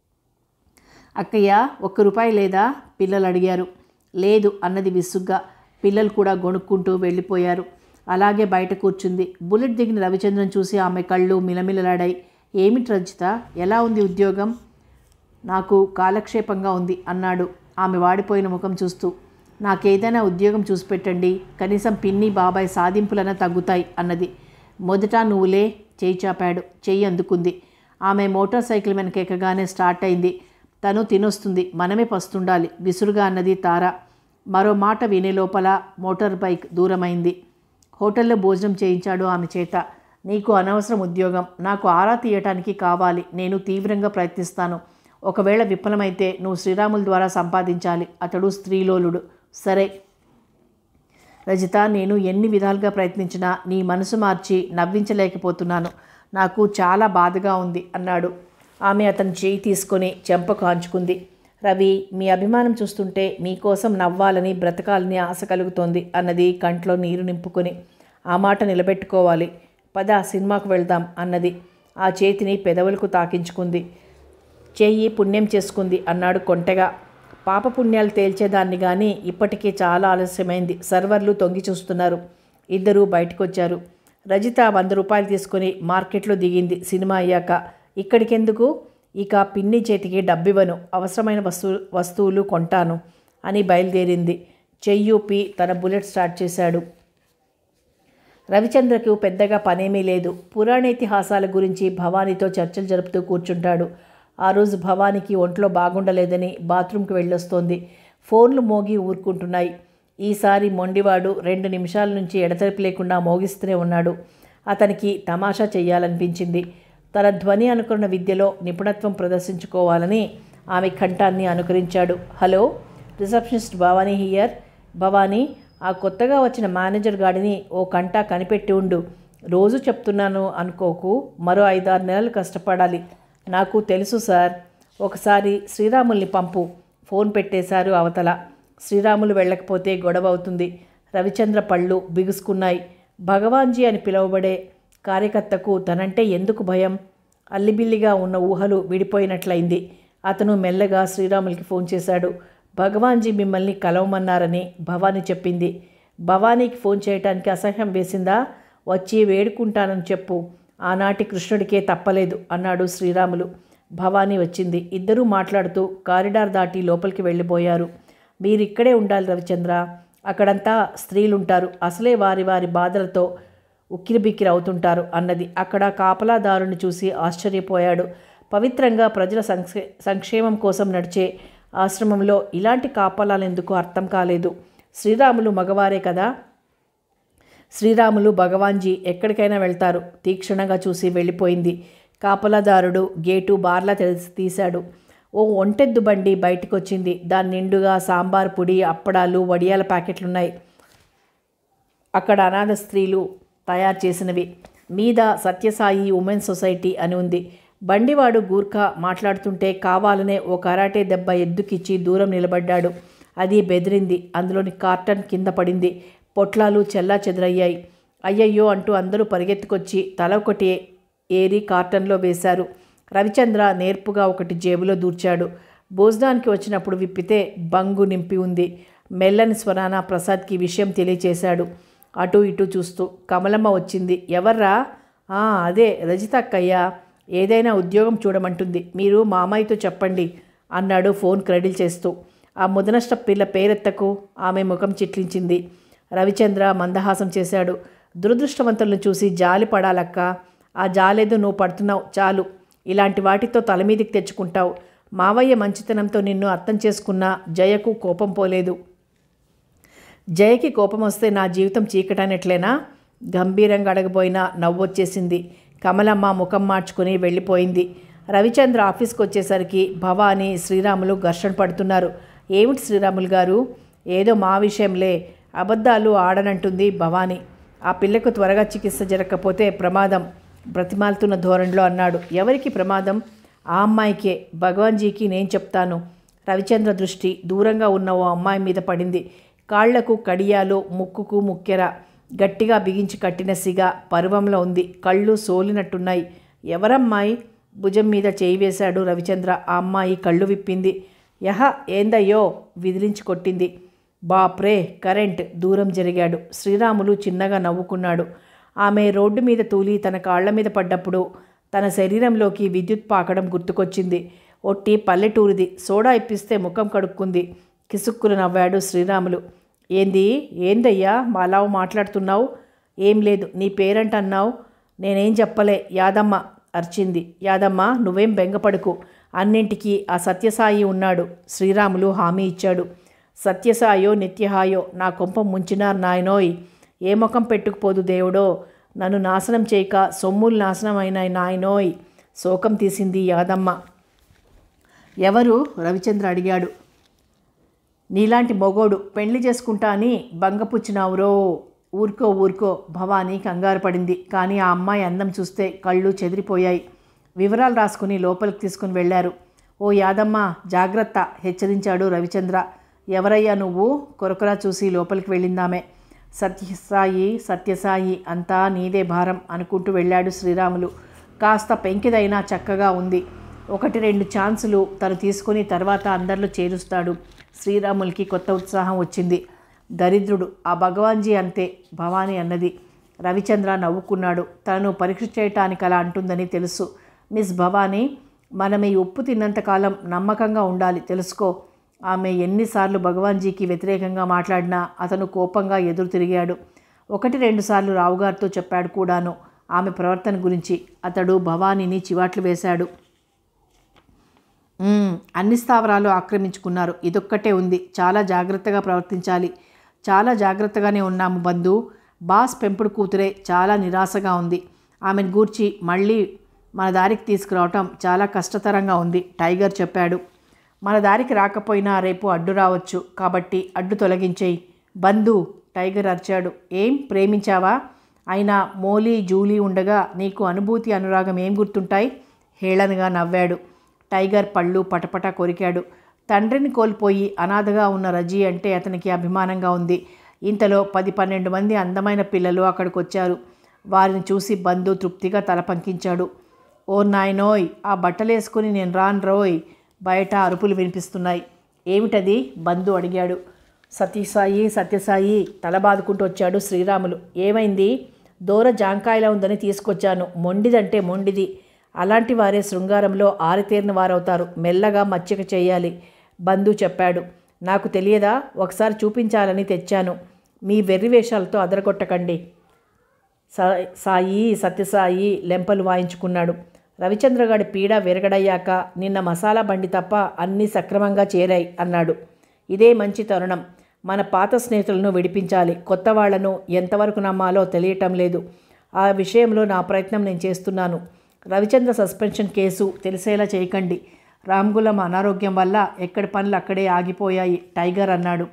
అక్కయ్య ఒక్క రూపాయి లేదా పిల్లలు అడిగారు లేదు అన్నది విసుగ్గా పిల్లలు కూడా గొణుక్కుంటూ వెళ్ళిపోయారు అలాగే బయట కూర్చుంది బుల్లెట్ దిగిన రవిచంద్రన్ చూసి ఆమె కళ్ళు మిలమిలలాడాయి ఏమిటి రజిత ఎలా ఉంది ఉద్యోగం నాకు కాలక్షేపంగా ఉంది అన్నాడు ఆమె వాడిపోయిన ముఖం చూస్తూ నాకేదైనా ఉద్యోగం చూసి పెట్టండి కనీసం పిన్ని బాబాయ్ సాధింపులన తగ్గుతాయి అన్నది మొదట నువ్వులే చేయి చాపాడు చెయ్యి అందుకుంది ఆమె మోటార్ సైకిల్ వెనక ఎక్కగానే స్టార్ట్ అయింది తను తినొస్తుంది మనమే పస్తుండాలి విసురుగా అన్నది తార మరో మాట వినే లోపల మోటార్ బైక్ దూరమైంది హోటల్లో భోజనం చేయించాడు ఆమె చేత నీకు అనవసరం ఉద్యోగం నాకు ఆరా తీయటానికి కావాలి నేను తీవ్రంగా ప్రయత్నిస్తాను ఒకవేళ విఫలమైతే నువ్వు శ్రీరాముల ద్వారా సంపాదించాలి అతడు స్త్రీలోలుడు సరే రజిత నేను ఎన్ని విధాలుగా ప్రయత్నించినా నీ మనసు మార్చి నవ్వించలేకపోతున్నాను నాకు చాలా బాధగా ఉంది అన్నాడు ఆమె అతని చేయి తీసుకొని చెంప కాంచుకుంది రవి మీ అభిమానం చూస్తుంటే మీకోసం నవ్వాలని బ్రతకాలని ఆశ కలుగుతోంది అన్నది కంట్లో నీరు నింపుకొని ఆ మాట నిలబెట్టుకోవాలి పద సినిమాకు వెళ్దాం అన్నది ఆ చేతిని పెదవులకు తాకించుకుంది చెయ్యి పుణ్యం చేసుకుంది అన్నాడు కొంటెగా పాప పుణ్యాలు తేల్చేదాన్ని కానీ ఇప్పటికే చాలా ఆలస్యమైంది సర్వర్లు తొంగి చూస్తున్నారు ఇద్దరూ బయటకొచ్చారు రజిత వంద రూపాయలు తీసుకొని మార్కెట్లో దిగింది సినిమా అయ్యాక ఇక్కడికెందుకు ఇక పిన్ని చేతికి డబ్బివ్వను అవసరమైన వస్తువు వస్తువులు కొంటాను అని బయలుదేరింది చెయ్యూపి తన బుల్లెట్ స్టార్ట్ చేశాడు రవిచంద్రకు పెద్దగా పనేమీ లేదు పురాణేతిహాసాల గురించి భవానీతో చర్చలు జరుపుతూ కూర్చుంటాడు ఆ రోజు భవానీకి ఒంట్లో బాగుండలేదని బాత్రూంకి వెళ్ళొస్తోంది ఫోన్లు మోగి ఊరుకుంటున్నాయి ఈసారి మొండివాడు రెండు నిమిషాల నుంచి ఎడతెరిపి లేకుండా మోగిస్తూనే ఉన్నాడు అతనికి తమాషా చెయ్యాలనిపించింది తన ధ్వని అనుకరణ విద్యలో నిపుణత్వం ప్రదర్శించుకోవాలని ఆమె కంఠాన్ని అనుకరించాడు hello receptionist Bhavani here Bhavani ఆ కొత్తగా వచ్చిన మేనేజర్ గాడిని ఓ కంట కనిపెట్టి ఉండు రోజు చెప్తున్నాను అనుకోకు మరో ఐదారు నెలలు కష్టపడాలి నాకు తెలుసు సార్ ఒకసారి శ్రీరాముల్ని పంపు ఫోన్ పెట్టేశారు అవతల శ్రీరాములు వెళ్ళకపోతే గొడవ అవుతుంది రవిచంద్ర పళ్ళు బిగుసుకున్నాయి భగవాన్జీ అని పిలువబడే కార్యకర్తకు తనంటే ఎందుకు భయం అల్లిబిల్లిగా ఉన్న ఊహలు విడిపోయినట్లయింది అతను మెల్లగా శ్రీరాములకి ఫోన్ చేశాడు భగవాన్జీ మిమ్మల్ని కలవమన్నారని భవానీ చెప్పింది భవానీకి ఫోన్ చేయటానికి అసహ్యం వేసిందా వచ్చి వేడుకుంటానని చెప్పు ఆనాటి కృష్ణుడికే తప్పలేదు అన్నాడు శ్రీరాములు భవానీ వచ్చింది ఇద్దరూ మాట్లాడుతూ కారిడార్ దాటి లోపలికి వెళ్ళిపోయారు మీరు ఇక్కడే ఉండాలి రవిచంద్ర అక్కడంతా స్త్రీలుంటారు అసలే వారి వారి బాధలతో ఉక్కిరిబిక్కిరి అవుతుంటారు అన్నది అక్కడ కాపలాదారుని చూసి ఆశ్చర్యపోయాడు పవిత్రంగా ప్రజల సంక్షే సంక్షేమం కోసం నడిచే ఆశ్రమంలో ఇలాంటి కాపలాలు ఎందుకు అర్థం కాలేదు శ్రీరాములు మగవారే కదా శ్రీరాములు భగవాన్జీ ఎక్కడికైనా వెళ్తారు తీక్షణంగా చూసి వెళ్ళిపోయింది కాపలాదారుడు గేటు బార్లా తెలిసి తీశాడు ఓ ఒంటెద్దు బండి బయటకు వచ్చింది దాని నిండుగా సాంబార్ పొడి అప్పడాలు వడియాల ప్యాకెట్లున్నాయి అక్కడ అనాథ స్త్రీలు తయారు చేసినవి మీద సత్యసాయి ఉమెన్ సొసైటీ అని ఉంది బండివాడు గూర్ఖా మాట్లాడుతుంటే కావాలనే ఓ కరాటే దెబ్బ ఎద్దుకిచ్చి దూరం నిలబడ్డాడు అది బెదిరింది అందులోని కార్టన్ కింద పడింది పొట్లాలు చెల్లా చెదరయ్యాయి అయ్యయ్యో అంటూ అందరూ పరిగెత్తుకొచ్చి తల ఒకటి ఏరి కార్టన్లో వేశారు రవిచంద్ర నేర్పుగా ఒకటి జేబులో దూర్చాడు భోజనానికి వచ్చినప్పుడు విప్పితే బంగు నింపి ఉంది మెల్లని స్వరాన ప్రసాద్కి విషయం తెలియచేశాడు అటు ఇటు చూస్తూ కమలమ్మ వచ్చింది ఎవర్రా "ఆ, అదే రజితక్కయ్య ఏదైనా ఉద్యోగం చూడమంటుంది మీరు మామయ్యతో చెప్పండి అన్నాడు ఫోన్ క్రెడిల్ చేస్తూ ఆ ముదనష్ట పిల్ల పేరెత్తకు ఆమె ముఖం చిట్లించింది రవిచంద్ర మందహాసం చేశాడు దురదృష్టవంతులను చూసి జాలి పడాలక్క ఆ జాలేదో నువ్వు పడుతున్నావు చాలు ఇలాంటి వాటితో తల మీదికి తెచ్చుకుంటావు మావయ్య మంచితనంతో నిన్ను అర్థం చేసుకున్న జయకు కోపం పోలేదు జయకి కోపం వస్తే నా జీవితం చీకటనట్లేనా గంభీరంగా అడగబోయినా నవ్వొచ్చేసింది కమలమ్మ ముఖం మార్చుకుని వెళ్ళిపోయింది రవిచంద్ర ఆఫీస్కి వచ్చేసరికి భవానీ శ్రీరాములు ఘర్షణ పడుతున్నారు ఏమిటి శ్రీరాములు గారు ఏదో మా విషయంలే అబద్ధాలు ఆడనంటుంది భవానీ ఆ పిల్లకు త్వరగా చికిత్స జరగకపోతే ప్రమాదం బ్రతిమాలుతున్న ధోరణిలో అన్నాడు ఎవరికి ప్రమాదం ఆ అమ్మాయికే భగవాన్జీకి నేను చెప్తాను రవిచంద్ర దృష్టి దూరంగా ఉన్న ఓ అమ్మాయి మీద పడింది కాళ్లకు కడియాలు ముక్కుకు ముక్కెర గట్టిగా బిగించి కట్టిన సిగ పరువంలో ఉంది కళ్ళు సోలినట్టున్నాయి ఎవరమ్మాయి భుజం మీద చేయి వేశాడు రవిచంద్ర ఆ అమ్మాయి కళ్ళు విప్పింది యహ ఏందయ్యో విదిలించి కొట్టింది బాప్రే కరెంట్ దూరం జరిగాడు శ్రీరాములు చిన్నగా నవ్వుకున్నాడు ఆమె రోడ్డు మీద తూలి తన కాళ్ల మీద పడ్డప్పుడు తన శరీరంలోకి విద్యుత్ పాకడం గుర్తుకొచ్చింది ఒట్టి పల్లెటూరిది సోడా ఇప్పిస్తే ముఖం కడుక్కుంది కిసుక్కులు నవ్వాడు శ్రీరాములు ఏంది ఏందయ్యా మాలావు మాట్లాడుతున్నావు ఏం లేదు నీ పేరంట అన్నావు నేనేం చెప్పలే యాదమ్మ అర్చింది యాదమ్మ నువ్వేం బెంగపడుకు అన్నింటికీ ఆ సత్యసాయి ఉన్నాడు శ్రీరాములు హామీ ఇచ్చాడు సత్యసాయో నిత్యహాయో నా కొంప ముంచినారు నాయనోయ్ ఏ ముఖం పెట్టుకుపోదు దేవుడో నన్ను నాశనం చేయక సొమ్ములు నాశనం అయినాయి నాయనోయ్ శోకం తీసింది యాదమ్మ ఎవరు రవిచంద్ర అడిగాడు నీలాంటి మొగోడు పెళ్లి చేసుకుంటా అని బంగపుచ్చినావురో ఊరుకో ఊరుకో భవానీ కంగారు పడింది కానీ ఆ అమ్మాయి అందం చూస్తే కళ్ళు చెదిరిపోయాయి వివరాలు రాసుకుని లోపలికి తీసుకుని వెళ్ళారు ఓ యాదమ్మ జాగ్రత్త హెచ్చరించాడు రవిచంద్ర ఎవరయ్యా నువ్వు కొరకొరా చూసి లోపలికి వెళ్ళిందామే సత్యసాయి సత్యసాయి అంతా నీదే భారం అనుకుంటూ వెళ్ళాడు శ్రీరాములు కాస్త పెంకిదైనా చక్కగా ఉంది ఒకటి రెండు ఛాన్సులు తను తీసుకుని తర్వాత అందరిలో చేరుస్తాడు శ్రీరాములకి కొత్త ఉత్సాహం వచ్చింది దరిద్రుడు ఆ భగవాన్జీ అంతే భవానీ అన్నది రవిచంద్ర నవ్వుకున్నాడు తనను పరీక్ష చేయటానికి అలా అంటుందని తెలుసు మిస్ భవానీ మనం ఈ ఉప్పు తిన్నంతకాలం నమ్మకంగా ఉండాలి తెలుసుకో ఆమె ఎన్నిసార్లు భగవాన్జీకి వ్యతిరేకంగా మాట్లాడినా అతను కోపంగా ఎదురు తిరిగాడు ఒకటి రెండు సార్లు రావుగారితో చెప్పాడు కూడాను ఆమె ప్రవర్తన గురించి అతడు భవానీని చివాట్లు వేశాడు "మ్మ్, అన్ని స్థావరాలు ఆక్రమించుకున్నారు ఇదొక్కటే ఉంది చాలా జాగ్రత్తగా ప్రవర్తించాలి చాలా జాగ్రత్తగానే ఉన్నాము బంధు బాస్ పెంపుడు కూతురే చాలా నిరాశగా ఉంది ఆమెను గూర్చి మళ్ళీ మన దారికి తీసుకురావటం చాలా కష్టతరంగా ఉంది టైగర్ చెప్పాడు మన దారికి రాకపోయినా రేపు అడ్డు రావచ్చు కాబట్టి అడ్డు తొలగించేయి బంధు టైగర్ అరిచాడు ఏం ప్రేమించావా అయినా మోలీ జూలీ ఉండగా నీకు అనుభూతి అనురాగం ఏం గుర్తుంటాయి హేళనగా నవ్వాడు టైగర్ పళ్ళు పటపట కొరికాడు తండ్రిని కోల్పోయి అనాథగా ఉన్న రజీ అంటే అతనికి అభిమానంగా ఉంది ఇంతలో పది పన్నెండు మంది అందమైన పిల్లలు అక్కడికి వచ్చారు వారిని చూసి బంధు తృప్తిగా తల పంకించాడు ఓ నాయనోయ్ ఆ బట్టలేసుకుని నేను రాను రోయ్ బయట అరుపులు వినిపిస్తున్నాయి ఏమిటది బంధు అడిగాడు సతీసాయి సత్యసాయి తల బాదుకుంటూ వచ్చాడు శ్రీరాములు ఏమైంది దూర జాంకాయలా ఉందని తీసుకొచ్చాను మొండిదంటే మొండిది అలాంటి వారే శృంగారంలో ఆరితేరిన వారవుతారు మెల్లగా మచ్చిక చేయాలి బంధు చెప్పాడు నాకు తెలియదా ఒకసారి చూపించాలని తెచ్చాను మీ వెర్రి వేషాలతో అదరగొట్టకండి సా- సాయి సత్యసాయి లెంపలు వాయించుకున్నాడు రవిచంద్రగాడి పీడ విరగడయ్యాక నిన్న మసాలా బండి తప్ప అన్నీ సక్రమంగా చేరాయి అన్నాడు ఇదే మంచి తరుణం మన పాత స్నేహితులను విడిపించాలి కొత్త వాళ్లను ఎంతవరకు నమ్మాలో తెలియటం లేదు ఆ విషయంలో నా ప్రయత్నం నేను చేస్తున్నాను రవిచంద్ర సస్పెన్షన్ కేసు తెలిసేలా చేయకండి రామ్గులం అనారోగ్యం వల్ల ఎక్కడి పనులు అక్కడే ఆగిపోయాయి టైగర్ అన్నాడు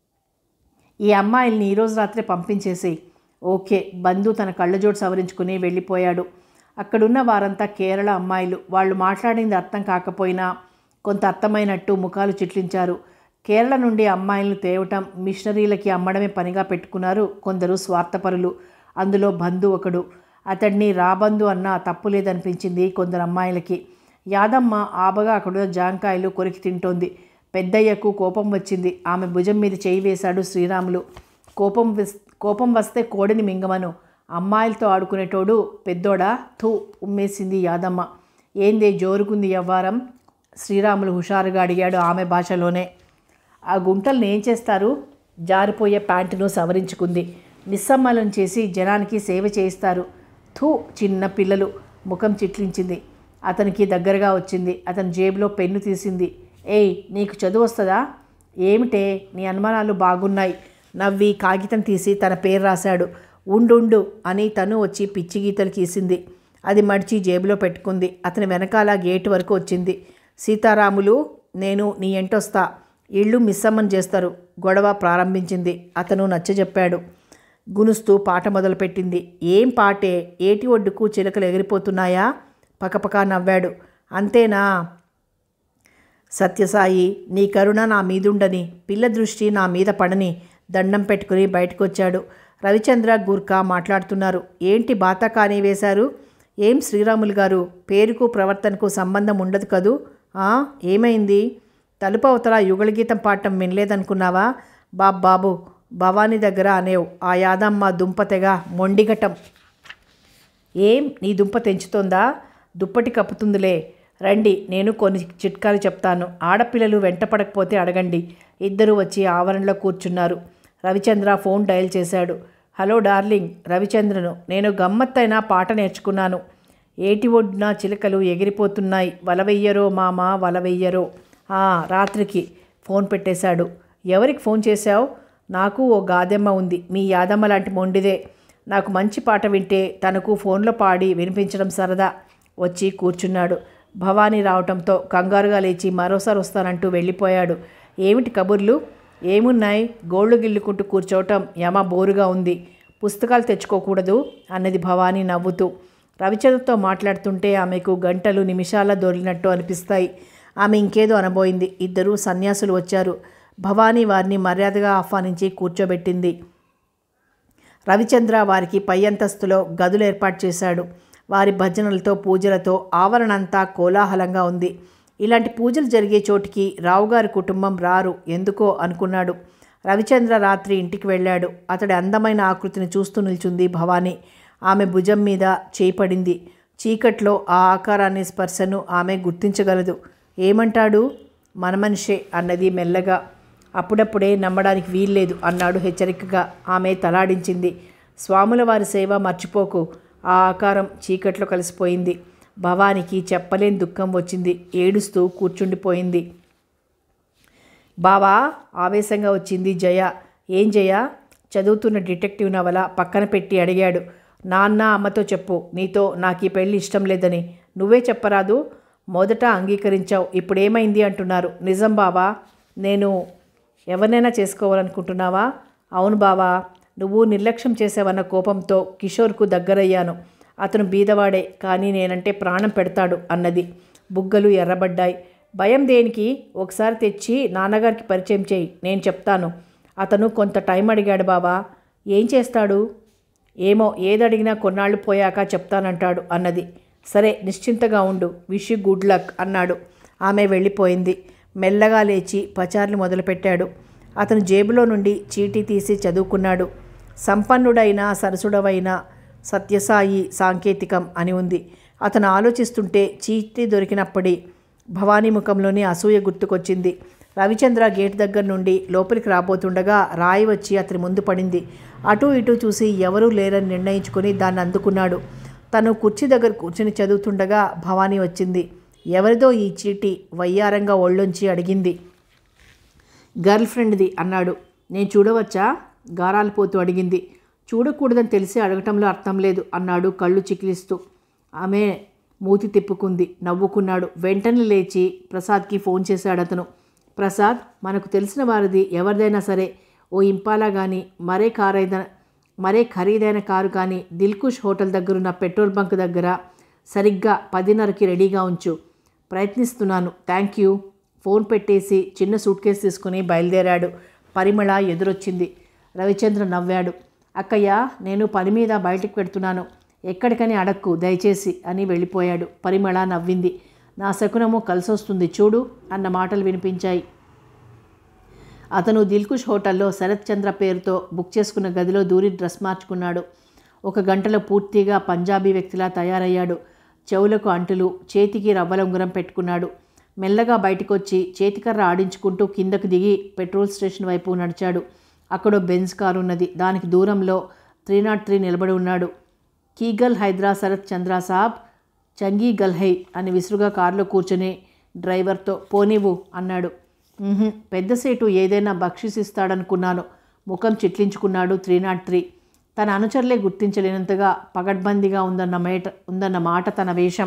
ఈ అమ్మాయిల్ని ఈరోజు రాత్రే పంపించేసి ఓకే బంధు తన కళ్ళజోడు సవరించుకుని వెళ్ళిపోయాడు అక్కడున్న వారంతా కేరళ అమ్మాయిలు వాళ్ళు మాట్లాడింది అర్థం కాకపోయినా కొంత అర్థమైనట్టు ముఖాలు చిట్లించారు కేరళ నుండి అమ్మాయిలను తేవటం మిషనరీలకి అమ్మడమే పనిగా పెట్టుకున్నారు కొందరు స్వార్థపరులు అందులో బంధు ఒకడు అతడిని రాబంధు అన్న తప్పు లేదనిపించింది కొందరు అమ్మాయిలకి యాదమ్మ ఆబగా అక్కడున్న జాంకాయలు కొరికి తింటోంది పెద్దయ్యకు కోపం వచ్చింది ఆమె భుజం మీద చేయి వేశాడు శ్రీరాములు కోపం విస్ కోపం వస్తే కోడిని మింగమను అమ్మాయిలతో ఆడుకునేటోడు పెద్దోడా థూ ఉమ్మేసింది యాదమ్మ ఏందే జోరుకుంది వ్యవహారం శ్రీరాములు హుషారుగా అడిగాడు ఆమె భాషలోనే ఆ గుంటల్ని ఏం చేస్తారు జారిపోయే ప్యాంటును సవరించుకుంది మిస్సమ్మలను చేసి జనానికి సేవ చేయిస్తారు థూ చిన్న పిల్లలు ముఖం చిట్లించింది అతనికి దగ్గరగా వచ్చింది అతని జేబులో పెన్ను తీసింది ఏయ్ నీకు చదువు వస్తుందా ఏమిటే నీ అనుమానాలు బాగున్నాయి నవ్వి కాగితం తీసి తన పేరు రాశాడు ఉండుండు అని తను వచ్చి పిచ్చి గీతలు గీసింది అది మడిచి జేబులో పెట్టుకుంది అతని వెనకాల గేటు వరకు వచ్చింది సీతారాములు నేను నీ ఎంటొస్తా ఇళ్ళు మిస్సమ్మని చేస్తారు గొడవ ప్రారంభించింది అతను నచ్చజెప్పాడు గునుస్తూ పాట మొదలుపెట్టింది ఏం పాటే ఏటి ఒడ్డుకు చిలకలు ఎగిరిపోతున్నాయా పకపక నవ్వాడు అంతేనా సత్యసాయి నీ కరుణ నా మీదుండని పిల్ల దృష్టి నా మీద పడని దండం పెట్టుకుని బయటకొచ్చాడు రవిచంద్ర గూర్ఖా మాట్లాడుతున్నారు ఏంటి బాత కాని వేశారు ఏం శ్రీరాములు గారు పేరుకు ప్రవర్తనకు సంబంధం ఉండదు కదూ ఆ, ఏమైంది తలుపు అవతల యుగళగీతం పాడటం వినలేదనుకున్నావా బాబ్ బాబు భవానీ దగ్గర అనేవు ఆ యాదమ్మ దుంపతెగ మొండిగటం ఏం నీ దుంప తెంచుతోందా దుప్పటి కప్పుతుందిలే రండి నేను కొన్ని చిట్కాలు చెప్తాను ఆడపిల్లలు వెంటపడకపోతే అడగండి ఇద్దరు వచ్చి ఆవరణలో కూర్చున్నారు రవిచంద్ర ఫోన్ డయల్ చేశాడు హలో డార్లింగ్ రవిచంద్రను నేను గమ్మత్తైన పాట నేర్చుకున్నాను ఏటి ఒడ్డున చిలుకలు ఎగిరిపోతున్నాయి వలవెయ్యరో మామ వలవెయ్యరో ఆ, రాత్రికి ఫోన్ పెట్టేశాడు ఎవరికి ఫోన్ చేశావు నాకు ఓ గాదెమ్మ ఉంది మీ యాదమ్మ లాంటి మొండిదే నాకు మంచి పాట వింటే తనకు ఫోన్లో పాడి వినిపించడం సరదా వచ్చి కూర్చున్నాడు భవానీ రావటంతో కంగారుగా లేచి మరోసారి వస్తానంటూ వెళ్ళిపోయాడు ఏమిటి కబుర్లు ఏమున్నాయి గోళ్ళు గిల్లుకుంటూ కూర్చోవటం యమ బోరుగా ఉంది పుస్తకాలు తెచ్చుకోకూడదు అన్నది భవానీ నవ్వుతూ రవిచంద్రతో మాట్లాడుతుంటే ఆమెకు గంటలు నిమిషాల దొరికినట్టు అనిపిస్తాయి ఆమె ఇంకేదో అనబోయింది ఇద్దరు సన్యాసులు వచ్చారు భవానీ వారిని మర్యాదగా ఆహ్వానించి కూర్చోబెట్టింది రవిచంద్ర వారికి పై అంతస్తులో గదులు ఏర్పాటు చేశాడు వారి భజనలతో పూజలతో ఆవరణంతా కోలాహలంగా ఉంది ఇలాంటి పూజలు జరిగే చోటికి రావుగారి కుటుంబం రారు ఎందుకో అనుకున్నాడు రవిచంద్ర రాత్రి ఇంటికి వెళ్ళాడు అతడి అందమైన ఆకృతిని చూస్తూ నిల్చుంది భవానీ ఆమె భుజం మీద చేయి పడింది చీకట్లో ఆ ఆకారాన్ని స్పర్శను ఆమె గుర్తించగలదు ఏమంటాడు మన మనిషే అన్నది మెల్లగా అప్పుడప్పుడే నమ్మడానికి వీల్లేదు అన్నాడు హెచ్చరికగా ఆమె తలాడించింది స్వాముల వారి సేవ మర్చిపోకు ఆ ఆకారం చీకట్లో కలిసిపోయింది భవానికి చెప్పలేని దుఃఖం వచ్చింది ఏడుస్తూ కూర్చుండిపోయింది బావా ఆవేశంగా వచ్చింది జయ ఏం జయ చదువుతున్న డిటెక్టివ్ నవల పక్కన పెట్టి అడిగాడు నాన్న అమ్మతో చెప్పు నీతో నాకు ఈ పెళ్ళి ఇష్టం లేదని నువ్వే చెప్పరాదు మొదట అంగీకరించావు ఇప్పుడేమైంది అంటున్నారు నిజం బావా నేను ఎవరినైనా చేసుకోవాలనుకుంటున్నావా అవును బావా నువ్వు నిర్లక్ష్యం చేసావన్న కోపంతో కిషోర్కు దగ్గరయ్యాను అతను బీదవాడే కానీ నేనంటే ప్రాణం పెడతాడు అన్నది బుగ్గలు ఎర్రబడ్డాయి భయం దేనికి ఒకసారి తెచ్చి నాన్నగారికి పరిచయం చేయి నేను చెప్తాను అతను కొంత టైం అడిగాడు బావా ఏం చేస్తాడు ఏమో ఏదడిగినా కొన్నాళ్ళు పోయాక చెప్తానంటాడు అన్నది సరే నిశ్చింతగా ఉండు విష్ యూ గుడ్ లక్ అన్నాడు ఆమె వెళ్ళిపోయింది మెల్లగా లేచి పచార్లు మొదలుపెట్టాడు అతను జేబులో నుండి చీటీ తీసి చదువుకున్నాడు సంపన్నుడైన సరసుడవైన సత్యసాయి సాంకేతికం అని ఉంది అతను ఆలోచిస్తుంటే చీటీ దొరికినప్పటి భవానీ ముఖంలోని అసూయ గుర్తుకొచ్చింది రవిచంద్ర గేట్ దగ్గర నుండి లోపలికి రాబోతుండగా రాయి వచ్చి అతని ముందు పడింది అటు ఇటు చూసి ఎవరూ లేరని నిర్ణయించుకొని దాన్ని అందుకున్నాడు తను కుర్చీ దగ్గర కూర్చుని చదువుతుండగా భవానీ వచ్చింది ఎవరిదో ఈ చీటీ వయ్యారంగా ఒళ్ళొంచి అడిగింది గర్ల్ ఫ్రెండ్ది అన్నాడు నేను చూడవచ్చా గారాలు పోతూ అడిగింది చూడకూడదని తెలిసి అడగటంలో అర్థం లేదు అన్నాడు కళ్ళు చికిలిస్తూ ఆమె మూతి తిప్పుకుంది నవ్వుకున్నాడు వెంటనే లేచి ప్రసాద్కి ఫోన్ చేశాడు అతను ప్రసాద్ మనకు తెలిసిన వారిది ఎవరిదైనా సరే ఓ ఇంపాలా కానీ మరే కారైన మరే ఖరీదైన కారు కానీ దిల్కుష్ హోటల్ దగ్గరున్న పెట్రోల్ బంక్ దగ్గర సరిగ్గా పదిన్నరకి రెడీగా ఉంచు ప్రయత్నిస్తున్నాను థ్యాంక్ యూ ఫోన్ పెట్టేసి చిన్న సూట్ కేసు తీసుకుని బయలుదేరాడు పరిమళ ఎదురొచ్చింది రవిచంద్ర నవ్వాడు అక్కయ్య నేను పని మీద బయటికి పెడుతున్నాను ఎక్కడికని అడక్కు దయచేసి అని వెళ్ళిపోయాడు పరిమళ నవ్వింది నా శకునము కలిసొస్తుంది చూడు అన్న మాటలు వినిపించాయి అతను దిల్కుష్ హోటల్లో శరత్ చంద్ర పేరుతో బుక్ చేసుకున్న గదిలో దూరి డ్రెస్ మార్చుకున్నాడు ఒక గంటలో పూర్తిగా పంజాబీ వ్యక్తిలా తయారయ్యాడు చెవులకు అంటులు చేతికి రవ్వల ఉంగరం పెట్టుకున్నాడు మెల్లగా బయటకొచ్చి చేతికర్ర ఆడించుకుంటూ కిందకు దిగి పెట్రోల్ స్టేషన్ వైపు నడిచాడు అక్కడ బెంజ్ కారు ఉన్నది దానికి దూరంలో త్రీ నాట్ త్రీ నిలబడి ఉన్నాడు కీగల్ హైదరా శరత్ చంద్ర సాబ్ చంగీ గల్హై అని విసురుగా కారులో కూర్చొని డ్రైవర్తో పోనివ్వు అన్నాడు "ఉహుం, పెద్ద సీటు ఏదైనా బక్షిస్ ఇస్తాడనుకున్నాను ముఖం చిట్లించుకున్నాడు త్రీ నాట్ త్రీ తన అనుచరులే గుర్తించలేనంతగా పగడ్బందీగా ఉందన్న మేట ఉందన్న మాట తన వేషం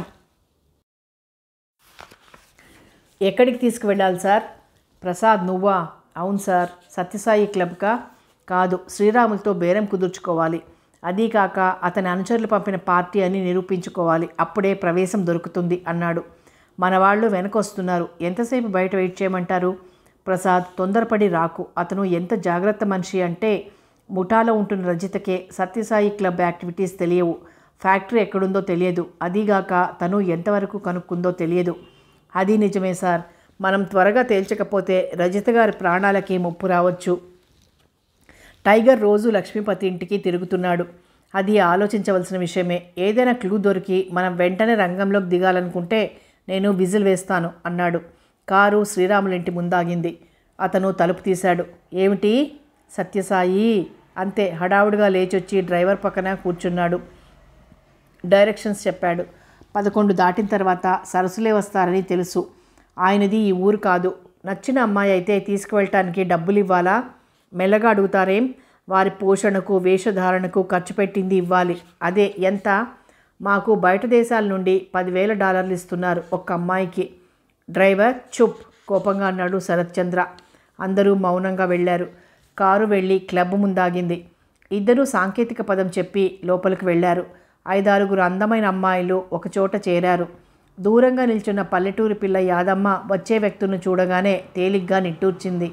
ఎక్కడికి తీసుకువెళ్ళాలి సార్ ప్రసాద్ నువ్వా అవును సార్ సత్యసాయి క్లబ్కా కాదు శ్రీరాములతో బేరం కుదుర్చుకోవాలి అదీ కాక అతని అనుచరులు పంపిన పార్టీ అని నిరూపించుకోవాలి అప్పుడే ప్రవేశం దొరుకుతుంది అన్నాడు మన వాళ్ళు వెనకొస్తున్నారు ఎంతసేపు బయట వెయిట్ చేయమంటారు ప్రసాద్ తొందరపడి రాకు అతను ఎంత జాగ్రత్త మనిషి అంటే ముఠాలో ఉంటున్న రజితకే సత్యసాయి క్లబ్ యాక్టివిటీస్ తెలియవు ఫ్యాక్టరీ ఎక్కడుందో తెలియదు అదీగాక తను ఎంతవరకు కనుక్కుందో తెలియదు అది నిజమే సార్ మనం త్వరగా తేల్చకపోతే రజిత గారి ప్రాణాలకి ముప్పు రావచ్చు టైగర్ రోజు లక్ష్మీపతి ఇంటికి తిరుగుతున్నాడు అది ఆలోచించవలసిన విషయమే ఏదైనా క్లూ దొరికి మనం వెంటనే రంగంలోకి దిగాలనుకుంటే నేను విజిల్ వేస్తాను అన్నాడు కారు శ్రీరాముల ఇంటి ముందాగింది అతను తలుపు తీశాడు ఏమిటి సత్యసాయి అంతే హడావుడిగా లేచొచ్చి డ్రైవర్ పక్కన కూర్చున్నాడు డైరెక్షన్స్ చెప్పాడు పదకొండు దాటిన తర్వాత సరసులే వస్తారని తెలుసు ఆయనది ఈ ఊరు కాదు నచ్చిన అమ్మాయి అయితే తీసుకువెళ్ళటానికి డబ్బులు ఇవ్వాలా మెల్లగా అడుగుతారేం వారి పోషణకు వేషధారణకు ఖర్చు పెట్టింది ఇవ్వాలి అదే ఎంత మాకు బయట దేశాల నుండి పదివేల డాలర్లు ఇస్తున్నారు ఒక్క అమ్మాయికి డ్రైవర్ చుప్ కోపంగా అన్నాడు శరత్ చంద్ర అందరూ మౌనంగా వెళ్ళారు కారు వెళ్ళి క్లబ్ ముందాగింది ఇద్దరూ సాంకేతిక పదం చెప్పి లోపలికి వెళ్ళారు ఐదారుగురు అందమైన అమ్మాయిలు ఒకచోట చేరారు దూరంగా నిల్చున్న పల్లెటూరి పిల్ల యాదమ్మ వచ్చే వ్యక్తులను చూడగానే తేలిగ్గా నిట్టూర్చింది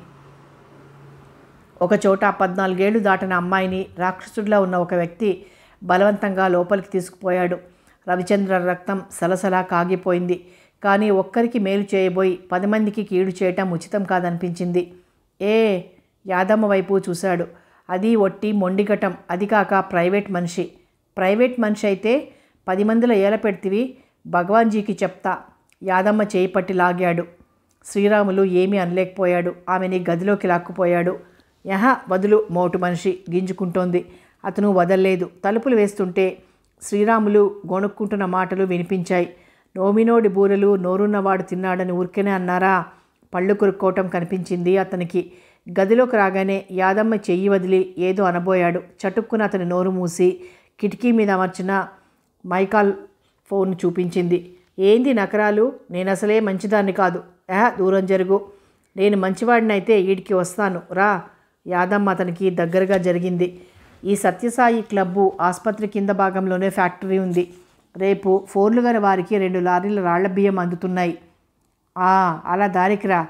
ఒకచోట పద్నాలుగేళ్లు దాటిన అమ్మాయిని రాక్షసుడిలా ఉన్న ఒక వ్యక్తి బలవంతంగా లోపలికి తీసుకుపోయాడు రవిచంద్ర రక్తం సలసలా కాగిపోయింది కానీ ఒక్కరికి మేలు చేయబోయి పది మందికి కీడు చేయటం ఉచితం కాదనిపించింది ఏ యాదమ్మ వైపు చూశాడు అది ఒట్టి మొండిగటం అది కాక ప్రైవేట్ మనిషి ప్రైవేట్ మనిషి అయితే పది మందిలో ఏల పెడితివి భగవాన్జీకి చెప్తా యాదమ్మ చేయి పట్టి లాగాడు శ్రీరాములు ఏమీ అనలేకపోయాడు ఆమెని గదిలోకి లాక్కుపోయాడు యహ వదులు మోటు మనిషి గింజుకుంటోంది అతను వదల్లేదు తలుపులు వేస్తుంటే శ్రీరాములు గొణుక్కుంటున్న మాటలు వినిపించాయి నోమినోడి బూరెలు నోరున్నవాడు తిన్నాడని ఊరికేనే అన్నారా పళ్ళు కొరుక్కోవటం కనిపించింది అతనికి గదిలోకి రాగానే యాదమ్మ చెయ్యి వదిలి ఏదో అనబోయాడు చటుక్కున అతని నోరు మూసి కిటికీ మీద అమర్చిన మైకాల్ ఫోన్ చూపించింది ఏంది నకరాలు నేను అసలే మంచిదాన్ని కాదు ఏ దూరం జరుగు నేను మంచివాడినైతే వీడికి వస్తాను రా యాదమ్మ అతనికి దగ్గరగా జరిగింది ఈ సత్యసాయి క్లబ్బు ఆసుపత్రి కింద భాగంలోనే ఫ్యాక్టరీ ఉంది రేపు ఫోన్లు గల వారికి రెండు లారీల రాళ్ల బియ్యం అందుతున్నాయి ఆ, అలా దారికి రా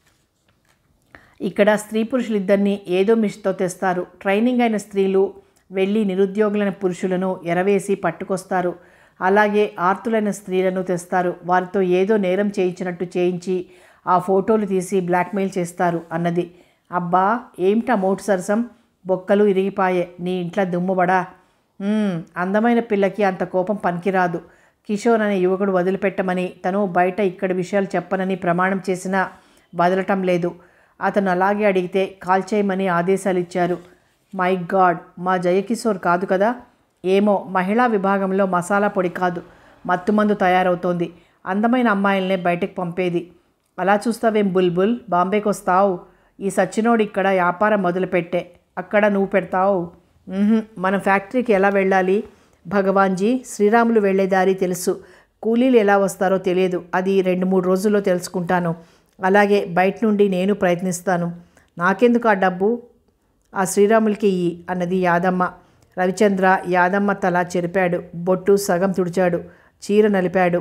ఇక్కడ స్త్రీ పురుషులిద్దరినీ ఏదో మిషన్తో తెస్తారు ట్రైనింగ్ అయిన స్త్రీలు వెళ్ళి నిరుద్యోగులైన పురుషులను ఎరవేసి పట్టుకొస్తారు అలాగే ఆర్తులైన స్త్రీలను తెస్తారు వారితో ఏదో నేరం చేయించినట్టు చేయించి ఆ ఫోటోలు తీసి బ్లాక్మెయిల్ చేస్తారు అన్నది అబ్బా ఏమిటా మోటు సరసం బొక్కలు ఇరిగిపాయే నీ ఇంట్లో దుమ్ముబడా "మ్మ్, అందమైన పిల్లకి అంత కోపం పనికిరాదు కిషోర్ అనే యువకుడు వదిలిపెట్టమని తను బయట ఇక్కడి విషయాలు చెప్పనని ప్రమాణం చేసినా వదలటం లేదు అతను అలాగే అడిగితే కాల్ చేయమని ఆదేశాలు ఇచ్చారు మై గాడ్ మా జయకిషోర్ కాదు కదా ఏమో మహిళా విభాగంలో మసాలా పొడి కాదు మత్తుమందు తయారవుతోంది అందమైన అమ్మాయిలనే బయటకు పంపేది అలా చూస్తావేం బుల్బుల్ బాంబేకి వస్తావు ఈ సచ్చినోడు ఇక్కడ వ్యాపారం మొదలుపెట్టే అక్కడ నువ్వు పెడతావు "ఉహుం, మనం ఫ్యాక్టరీకి ఎలా వెళ్ళాలి భగవాన్జీ శ్రీరాములు వెళ్ళే దారి తెలుసు కూలీలు ఎలా వస్తారో తెలియదు అది రెండు మూడు రోజుల్లో తెలుసుకుంటాను అలాగే బయట నుండి నేను ప్రయత్నిస్తాను నాకెందుకు ఆ డబ్బు ఆ శ్రీరాములకి ఇయ్యి అన్నది యాదమ్మ రవిచంద్ర యాదమ్మ తల చెరిపాడు బొట్టు సగం తుడిచాడు చీర నలిపాడు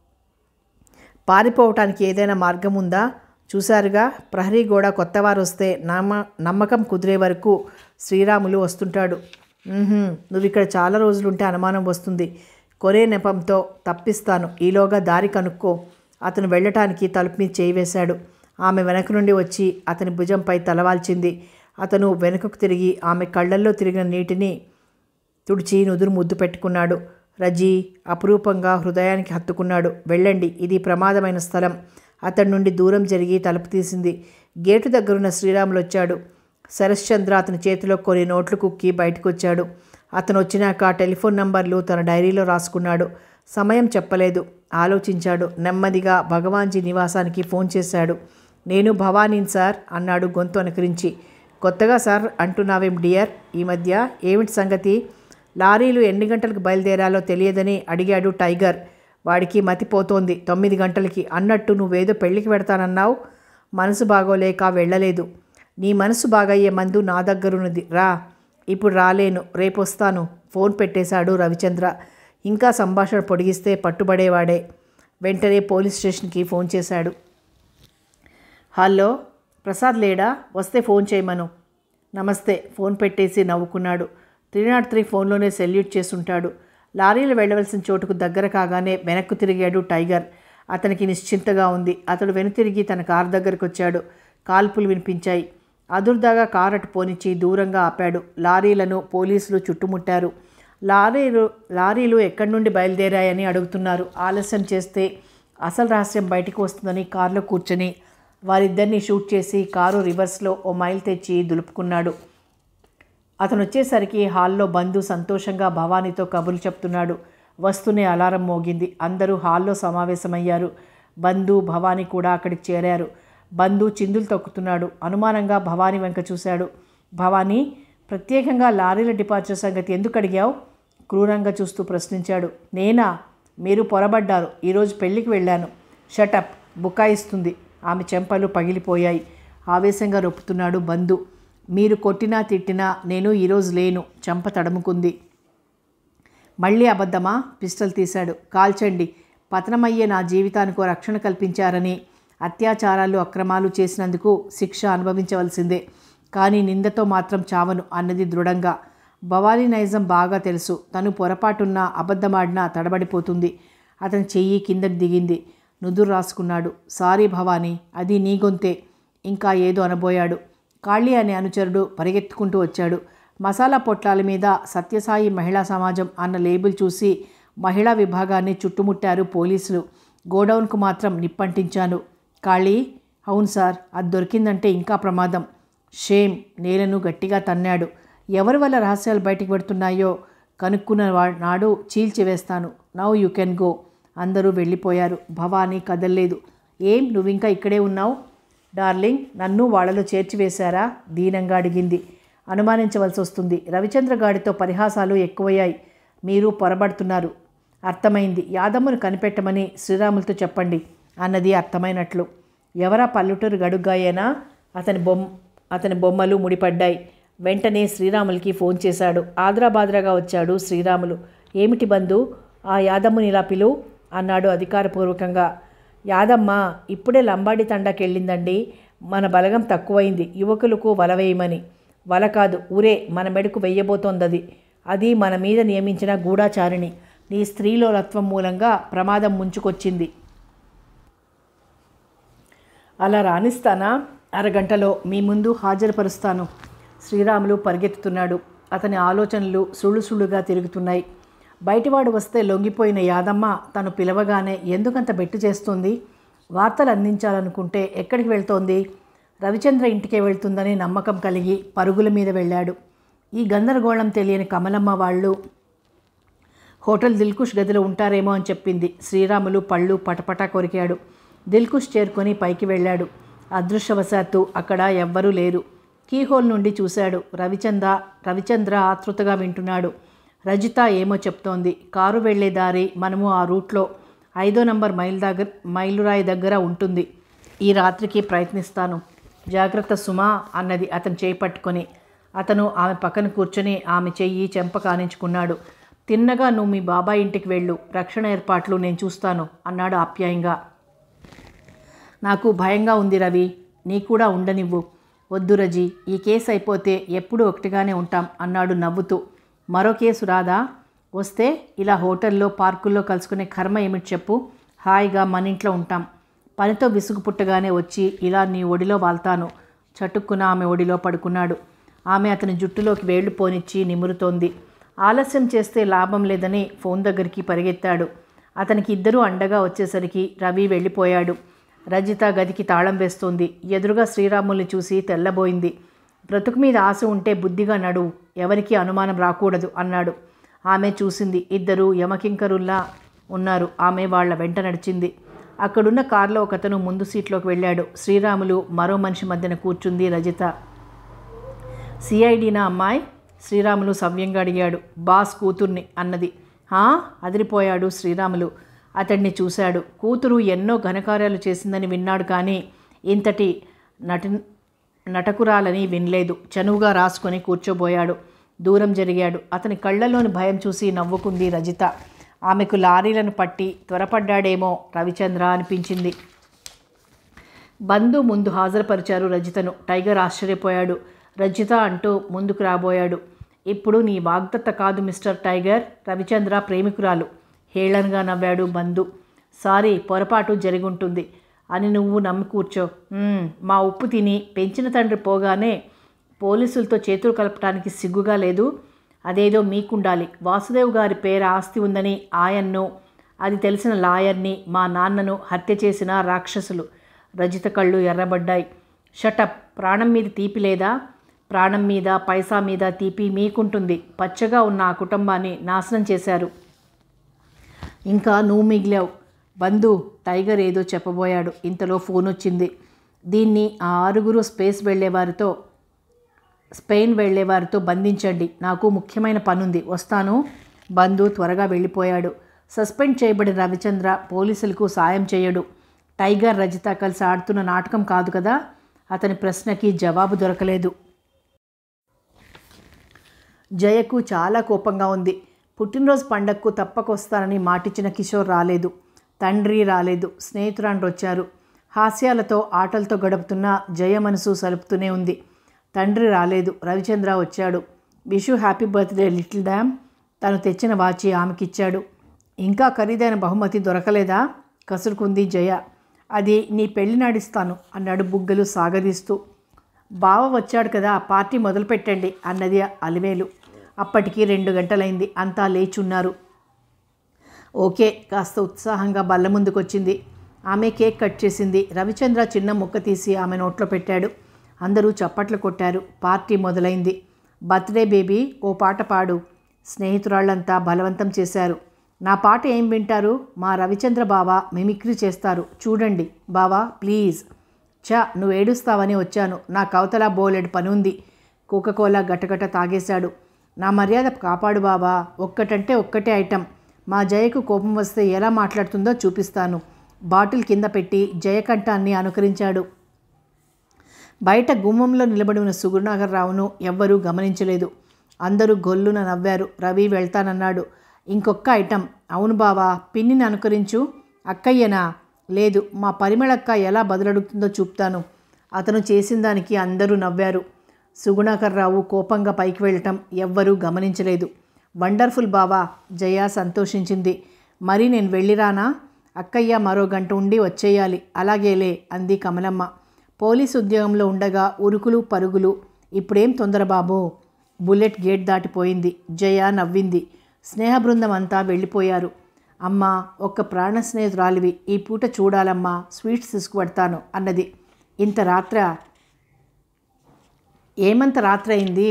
పారిపోవటానికి ఏదైనా మార్గం ఉందా చూశారుగా ప్రహరీ గోడ కొత్తవారు వస్తే నమ్మ నమ్మకం కుదిరే వరకు శ్రీరాములు వస్తుంటాడు "ఉహుం, నువ్వు ఇక్కడ చాలా రోజులుంటే అనుమానం వస్తుంది కొరే నెపంతో తప్పిస్తాను ఈలోగా దారి కనుక్కో అతను వెళ్ళటానికి తలుపు మీద చేయి వేశాడు ఆమె వెనక నుండి వచ్చి అతని భుజంపై తలవాల్చింది అతను వెనుకకు తిరిగి ఆమె కళ్ళల్లో తిరిగిన నీటిని తుడిచి నుదురు ముద్దు పెట్టుకున్నాడు రజీ అపురూపంగా హృదయానికి హత్తుకున్నాడు వెళ్ళండి ఇది ప్రమాదమైన స్థలం అతడి నుండి దూరం జరిగి తలుపు తీసింది గేటు దగ్గరున్న శ్రీరాములు వచ్చాడు శరశ్చంద్ర అతని చేతిలో కొన్ని నోట్లు కుక్కి బయటకు వచ్చాడు అతను వచ్చినాక టెలిఫోన్ నంబర్లు తన డైరీలో రాసుకున్నాడు సమయం చెప్పలేదు ఆలోచించాడు నెమ్మదిగా భగవాన్జీ నివాసానికి ఫోన్ చేశాడు నేను భవానీని సార్ అన్నాడు గొంతు అనుకరించి కొత్తగా సార్ అంటున్నావేం డియర్ ఈ మధ్య ఏమిటి సంగతి లారీలు ఎన్ని గంటలకు బయలుదేరాలో తెలియదని అడిగాడు టైగర్ వాడికి మతిపోతోంది తొమ్మిది గంటలకి అన్నట్టు నువ్వేదో పెళ్ళికి పెడతానన్నావు మనసు బాగోలేక వెళ్ళలేదు నీ మనసు బాగయ్యే మందు నా దగ్గరున్నది రా ఇప్పుడు రాలేను రేపు వస్తాను ఫోన్ పెట్టేశాడు రవిచంద్ర ఇంకా సంభాషణ పొడిగిస్తే పట్టుబడేవాడే వెంటనే పోలీస్ స్టేషన్కి ఫోన్ చేశాడు హలో ప్రసాద్ లేడా వస్తే ఫోన్ చేయమను నమస్తే ఫోన్ పెట్టేసి నవ్వుకున్నాడు త్రీ నాట్ త్రీ ఫోన్లోనే సెల్యూట్ చేసుంటాడు లారీలు వెళ్ళవలసిన చోటుకు దగ్గర కాగానే వెనక్కు తిరిగాడు టైగర్ అతనికి నిశ్చింతగా ఉంది అతడు వెనుతిరిగి తన కారు దగ్గరికి వచ్చాడు కాల్పులు వినిపించాయి అదుర్దాగా కారు అటు పోనిచ్చి దూరంగా ఆపాడు లారీలను పోలీసులు చుట్టుముట్టారు లారీలు లారీలు ఎక్కడి నుండి బయలుదేరాయని అడుగుతున్నారు ఆలస్యం చేస్తే అసలు రహస్యం బయటికి వస్తుందని కారులో కూర్చొని వారిద్దరిని షూట్ చేసి కారు రివర్స్లో ఓ మైల్ తెచ్చి దులుపుకున్నాడు అతను వచ్చేసరికి హాల్లో బంధు సంతోషంగా భవానీతో కబుర్లు చెప్తున్నాడు వస్తూనే అలారం మోగింది అందరూ హాల్లో సమావేశమయ్యారు బంధు భవానీ కూడా అక్కడికి చేరారు బంధు చిందులు తొక్కుతున్నాడు అనుమానంగా భవానీ వెంక చూశాడు భవానీ ప్రత్యేకంగా లారీల డిపార్చర్ సంగతి ఎందుకు అడిగావు క్రూరంగా చూస్తూ ప్రశ్నించాడు నేనా మీరు పొరబడ్డారు ఈరోజు పెళ్ళికి వెళ్ళాను షటప్ బుకాయిస్తుంది ఆమె చెంపలు పగిలిపోయాయి ఆవేశంగా రొప్పుతున్నాడు బంధు మీరు కొట్టినా తిట్టినా నేను ఈరోజు లేను చెంప తడుముకుంది మళ్ళీ అబద్ధమా పిస్టల్ తీశాడు కాల్చండి పతనమయ్యే నా జీవితానికి ఓ రక్షణ కల్పించారని అత్యాచారాలు అక్రమాలు చేసినందుకు శిక్ష అనుభవించవలసిందే కానీ నిందతో మాత్రం చావను అన్నది దృఢంగా భవానీ నైజం బాగా తెలుసు తను పొరపాటున్నా అబద్ధమాడినా తడబడిపోతుంది అతని చెయ్యి కిందకి దిగింది నుదురు రాసుకున్నాడు సారీ భవానీ అది నీ గొంతే ఇంకా ఏదో అనబోయాడు కాళీ అనే అనుచరుడు పరిగెత్తుకుంటూ వచ్చాడు మసాలా పొట్లాల మీద సత్యసాయి మహిళా సమాజం అన్న లేబుల్ చూసి మహిళా విభాగాన్ని చుట్టుముట్టారు పోలీసులు గోడౌన్కు మాత్రం నిప్పంటించాను కాళీ అవును సార్ అది దొరికిందంటే ఇంకా ప్రమాదం షేమ్ నేలను గట్టిగా తన్నాడు ఎవరి వల్ల రహస్యాలు బయటకు పెడుతున్నాయో కనుక్కున్న వా- నాడు చీల్చివేస్తాను నవ్ యూ కెన్ గో అందరూ వెళ్ళిపోయారు భవానీ కదల్లేదు ఏం నువ్వింకా ఇక్కడే ఉన్నావు డార్లింగ్ నన్ను వాళ్ళలో చేర్చివేశారా దీనంగా అడిగింది అనుమానించవలసి వస్తుంది రవిచంద్ర గాడితో పరిహాసాలు ఎక్కువయ్యాయి మీరు పొరబడుతున్నారు అర్థమైంది యాదమ్మను కనిపెట్టమని శ్రీరాములతో చెప్పండి అన్నది అర్థమైనట్లు ఎవరా పల్లెటూరు గడుగ్గాయేనా అతని బొమ్మ అతని బొమ్మలు ముడిపడ్డాయి వెంటనే శ్రీరాములకి ఫోన్ చేశాడు ఆద్రాబాద్రాగా వచ్చాడు శ్రీరాములు ఏమిటి బంధు ఆ యాదమ్మని ఇలా పిలు అన్నాడు అధికారపూర్వకంగా యాదమ్మ ఇప్పుడే లంబాడి తండాకి వెళ్ళిందండి మన బలగం తక్కువైంది యువకులకు వల వేయమని వల కాదు ఊరే మన మెడకు వెయ్యబోతోందది అది మన మీద నియమించిన గూఢాచారిణి నీ స్త్రీలోలత్వం మూలంగా ప్రమాదం ముంచుకొచ్చింది అలా రాణిస్తానా అరగంటలో మీ ముందు హాజరుపరుస్తాను శ్రీరాములు పరిగెత్తుతున్నాడు అతని ఆలోచనలు సుళ్ళు సుళ్ళుగా తిరుగుతున్నాయి బయటివాడు వస్తే లొంగిపోయిన యాదమ్మ తను పిలవగానే ఎందుకంత బెట్టు చేస్తుంది వార్తలు అందించాలనుకుంటే ఎక్కడికి వెళ్తోంది రవిచంద్ర ఇంటికే వెళ్తుందని నమ్మకం కలిగి పరుగుల మీద వెళ్ళాడు ఈ గందరగోళం తెలియని కమలమ్మ వాళ్ళు హోటల్ దిల్కుష్ గదిలో ఉంటారేమో అని చెప్పింది శ్రీరాములు పళ్ళు పటపటా కొరికాడు దిల్కుష్ చేరుకొని పైకి వెళ్ళాడు అదృష్టవశాత్తు అక్కడ ఎవ్వరూ లేరు కీహోల్ నుండి చూశాడు రవిచంద్ర రవిచంద్ర ఆతృతగా వింటున్నాడు రజిత ఏమో చెప్తోంది కారు వెళ్లే దారి మనము ఆ రూట్లో ఐదో నంబర్ మైల్ దగ్గర మైలురాయి దగ్గర ఉంటుంది ఈ రాత్రికి ప్రయత్నిస్తాను జాగ్రత్త సుమా అన్నది అతను చేయి పట్టుకొని అతను ఆమె పక్కన కూర్చొని ఆమె చెయ్యి చెంప కానించుకున్నాడు తిన్నగా నువ్వు మీ బాబాయ్ ఇంటికి వెళ్ళు రక్షణ ఏర్పాట్లు నేను చూస్తాను అన్నాడు ఆప్యాయంగా నాకు భయంగా ఉంది రవి నీ కూడా ఉండనివ్వు వద్దు రజీ ఈ కేసు అయిపోతే ఎప్పుడూ ఒకటిగానే ఉంటాం అన్నాడు నవ్వుతూ మరో కేసు రాదా వస్తే ఇలా హోటల్లో పార్కుల్లో కలుసుకునే కర్మ ఏమిటి చెప్పు హాయిగా మన ఇంట్లో ఉంటాం పనితో విసుగు పుట్టగానే వచ్చి ఇలా నీ ఒడిలో వాల్తాను చటుక్కున ఆమె ఒడిలో పడుకున్నాడు ఆమె అతని జుట్టులోకి వేళ్లు పోనిచ్చి నిమురుతోంది ఆలస్యం చేస్తే లాభం లేదని ఫోన్ దగ్గరికి పరిగెత్తాడు అతనికి ఇద్దరూ అండగా వచ్చేసరికి రవి వెళ్ళిపోయాడు రజిత గదికి తాళం వేస్తోంది ఎదురుగా శ్రీరాముల్ని చూసి తెల్లబోయింది బ్రతుకు మీద ఆశ ఉంటే బుద్ధిగా నడువు ఎవరికీ అనుమానం రాకూడదు అన్నాడు ఆమె చూసింది ఇద్దరు యమకింకరుల్లా ఉన్నారు ఆమె వాళ్ళ వెంట నడిచింది అక్కడున్న కారులో ఒకతను ముందు సీట్లోకి వెళ్ళాడు శ్రీరాములు మరో మనిషి మధ్యన కూర్చుంది రజిత సిఐడినా అమ్మాయి శ్రీరాములు సవ్యంగా అడిగాడు బాస్ కూతుర్ని అన్నది హా అదిరిపోయాడు శ్రీరాములు అతడిని చూశాడు కూతురు ఎన్నో ఘనకార్యాలు చేసిందని విన్నాడు కానీ ఇంతటి నటి నటకురాలని వినలేదు చనువుగా రాసుకొని కూర్చోబోయాడు దూరం జరిగాడు అతని కళ్ళలోని భయం చూసి నవ్వుకుంది రజిత ఆమెకు లారీలను పట్టి త్వరపడ్డాడేమో రవిచంద్ర అనిపించింది బంధు ముందు హాజరుపరిచారు రజితను టైగర్ ఆశ్చర్యపోయాడు రజిత అంటూ ముందుకు రాబోయాడు ఇప్పుడు నీ వాగ్దత్త కాదు మిస్టర్ టైగర్ రవిచంద్ర ప్రేమికురాలు హేళనగా నవ్వాడు బంధు సారీ పొరపాటు జరిగుంటుంది అని నువ్వు నమ్మి కూర్చో "మ్మ్, మా ఉప్పు తిని పెంచిన తండ్రి పోగానే పోలీసులతో చేతులు కలపడానికి సిగ్గుగా లేదు అదేదో మీకుండాలి వాసుదేవ్ గారి పేర ఆస్తి ఉందని ఆయన్ను అది తెలిసిన లాయర్ని మా నాన్నను హత్య చేసిన రాక్షసులు రజిత కళ్ళు ఎర్రబడ్డాయి షటప్ ప్రాణం మీద తీపి లేదా ప్రాణం మీద పైసా మీద తీపి మీకుంటుంది పచ్చగా ఉన్న ఆ కుటుంబాన్ని నాశనం చేశారు ఇంకా నువ్వు మిగిలావు బంధు టైగర్ ఏదో చెప్పబోయాడు ఇంతలో ఫోన్ వచ్చింది దీన్ని ఆ ఆరుగురు స్పేస్ వెళ్ళేవారితో స్పెయిన్ వెళ్ళేవారితో బంధించండి నాకు ముఖ్యమైన పనుంది వస్తాను బంధు త్వరగా వెళ్ళిపోయాడు సస్పెండ్ చేయబడిన రవిచంద్ర పోలీసులకు సాయం చేయడు టైగర్ రజిత కలిసి ఆడుతున్న నాటకం కాదు కదా అతని ప్రశ్నకి జవాబు దొరకలేదు జయకు చాలా కోపంగా ఉంది పుట్టినరోజు పండగకు తప్పకొస్తానని మాటిచ్చిన కిషోర్ రాలేదు తండ్రి రాలేదు స్నేహితురాండ్రు వచ్చారు హాస్యాలతో ఆటలతో గడుపుతున్న జయ మనసు సలుపుతూనే ఉంది తండ్రి రాలేదు రవిచంద్ర వచ్చాడు wish you happy birthday little damn తను తెచ్చిన వాచి ఆమెకిచ్చాడు ఇంకా ఖరీదైన బహుమతి దొరకలేదా కసురుకుంది జయ అది నీ పెళ్లి నాడిస్తాను అన్నాడు బుగ్గలు సాగదీస్తూ బావ వచ్చాడు కదా పార్టీ మొదలుపెట్టండి అన్నది అలివేలు అప్పటికి రెండు గంటలైంది అంతా లేచున్నారు ఓకే కాస్త ఉత్సాహంగా బల్ల ముందుకొచ్చింది ఆమె కేక్ కట్ చేసింది రవిచంద్ర చిన్న ముక్క తీసి ఆమె నోట్లో పెట్టాడు అందరూ చప్పట్లు కొట్టారు పార్టీ మొదలైంది బర్త్డే బేబీ ఓ పాట పాడు స్నేహితురాళ్ళంతా బలవంతం చేశారు నా పాట ఏం వింటారు మా రవిచంద్ర బావ మిమిక్రీ చేస్తారు చూడండి బావా ప్లీజ్ చా నువ్వు ఏడుస్తావని వచ్చాను నా కవతల బోలెడు పని ఉంది కోకోకోలా గటగట తాగేశాడు నా మర్యాద కాపాడు బాబా ఒక్కటంటే ఒక్కటే ఐటెం మా జయకు కోపం వస్తే ఎలా మాట్లాడుతుందో చూపిస్తాను బాటిల్ కింద పెట్టి జయకంఠాన్ని అనుకరించాడు బయట గుమ్మంలో నిలబడి ఉన్న సుగుణాకర్రావును ఎవ్వరూ గమనించలేదు అందరూ గొల్లున నవ్వారు రవి వెళ్తానన్నాడు ఇంకొక్క ఐటెం అవును బావా పిన్నిని అనుకరించు అక్కయ్యనా లేదు మా పరిమళక్క ఎలా బదులడుగుతుందో చూపుతాను అతను చేసిన దానికి అందరూ నవ్వారు సుగుణాకర్రావు కోపంగా పైకి వెళ్ళటం ఎవ్వరూ గమనించలేదు వండర్ఫుల్ బావా జయ సంతోషించింది మరి నేను వెళ్ళిరానా అక్కయ్య మరో గంట ఉండి వచ్చేయాలి అలాగేలే అంది కమలమ్మ పోలీసు ఉద్యోగంలో ఉండగా ఉరుకులు పరుగులు ఇప్పుడేం తొందర బాబు బుల్లెట్ గేట్ దాటిపోయింది జయ నవ్వింది స్నేహ బృందం అంతా వెళ్ళిపోయారు అమ్మా ఒక్క ప్రాణ స్నేహితురాలివి ఈ పూట చూడాలమ్మా స్వీట్స్ తీసుకుపడతాను అన్నది ఇంత రాత్ర ఏమంత రాత్రి అయింది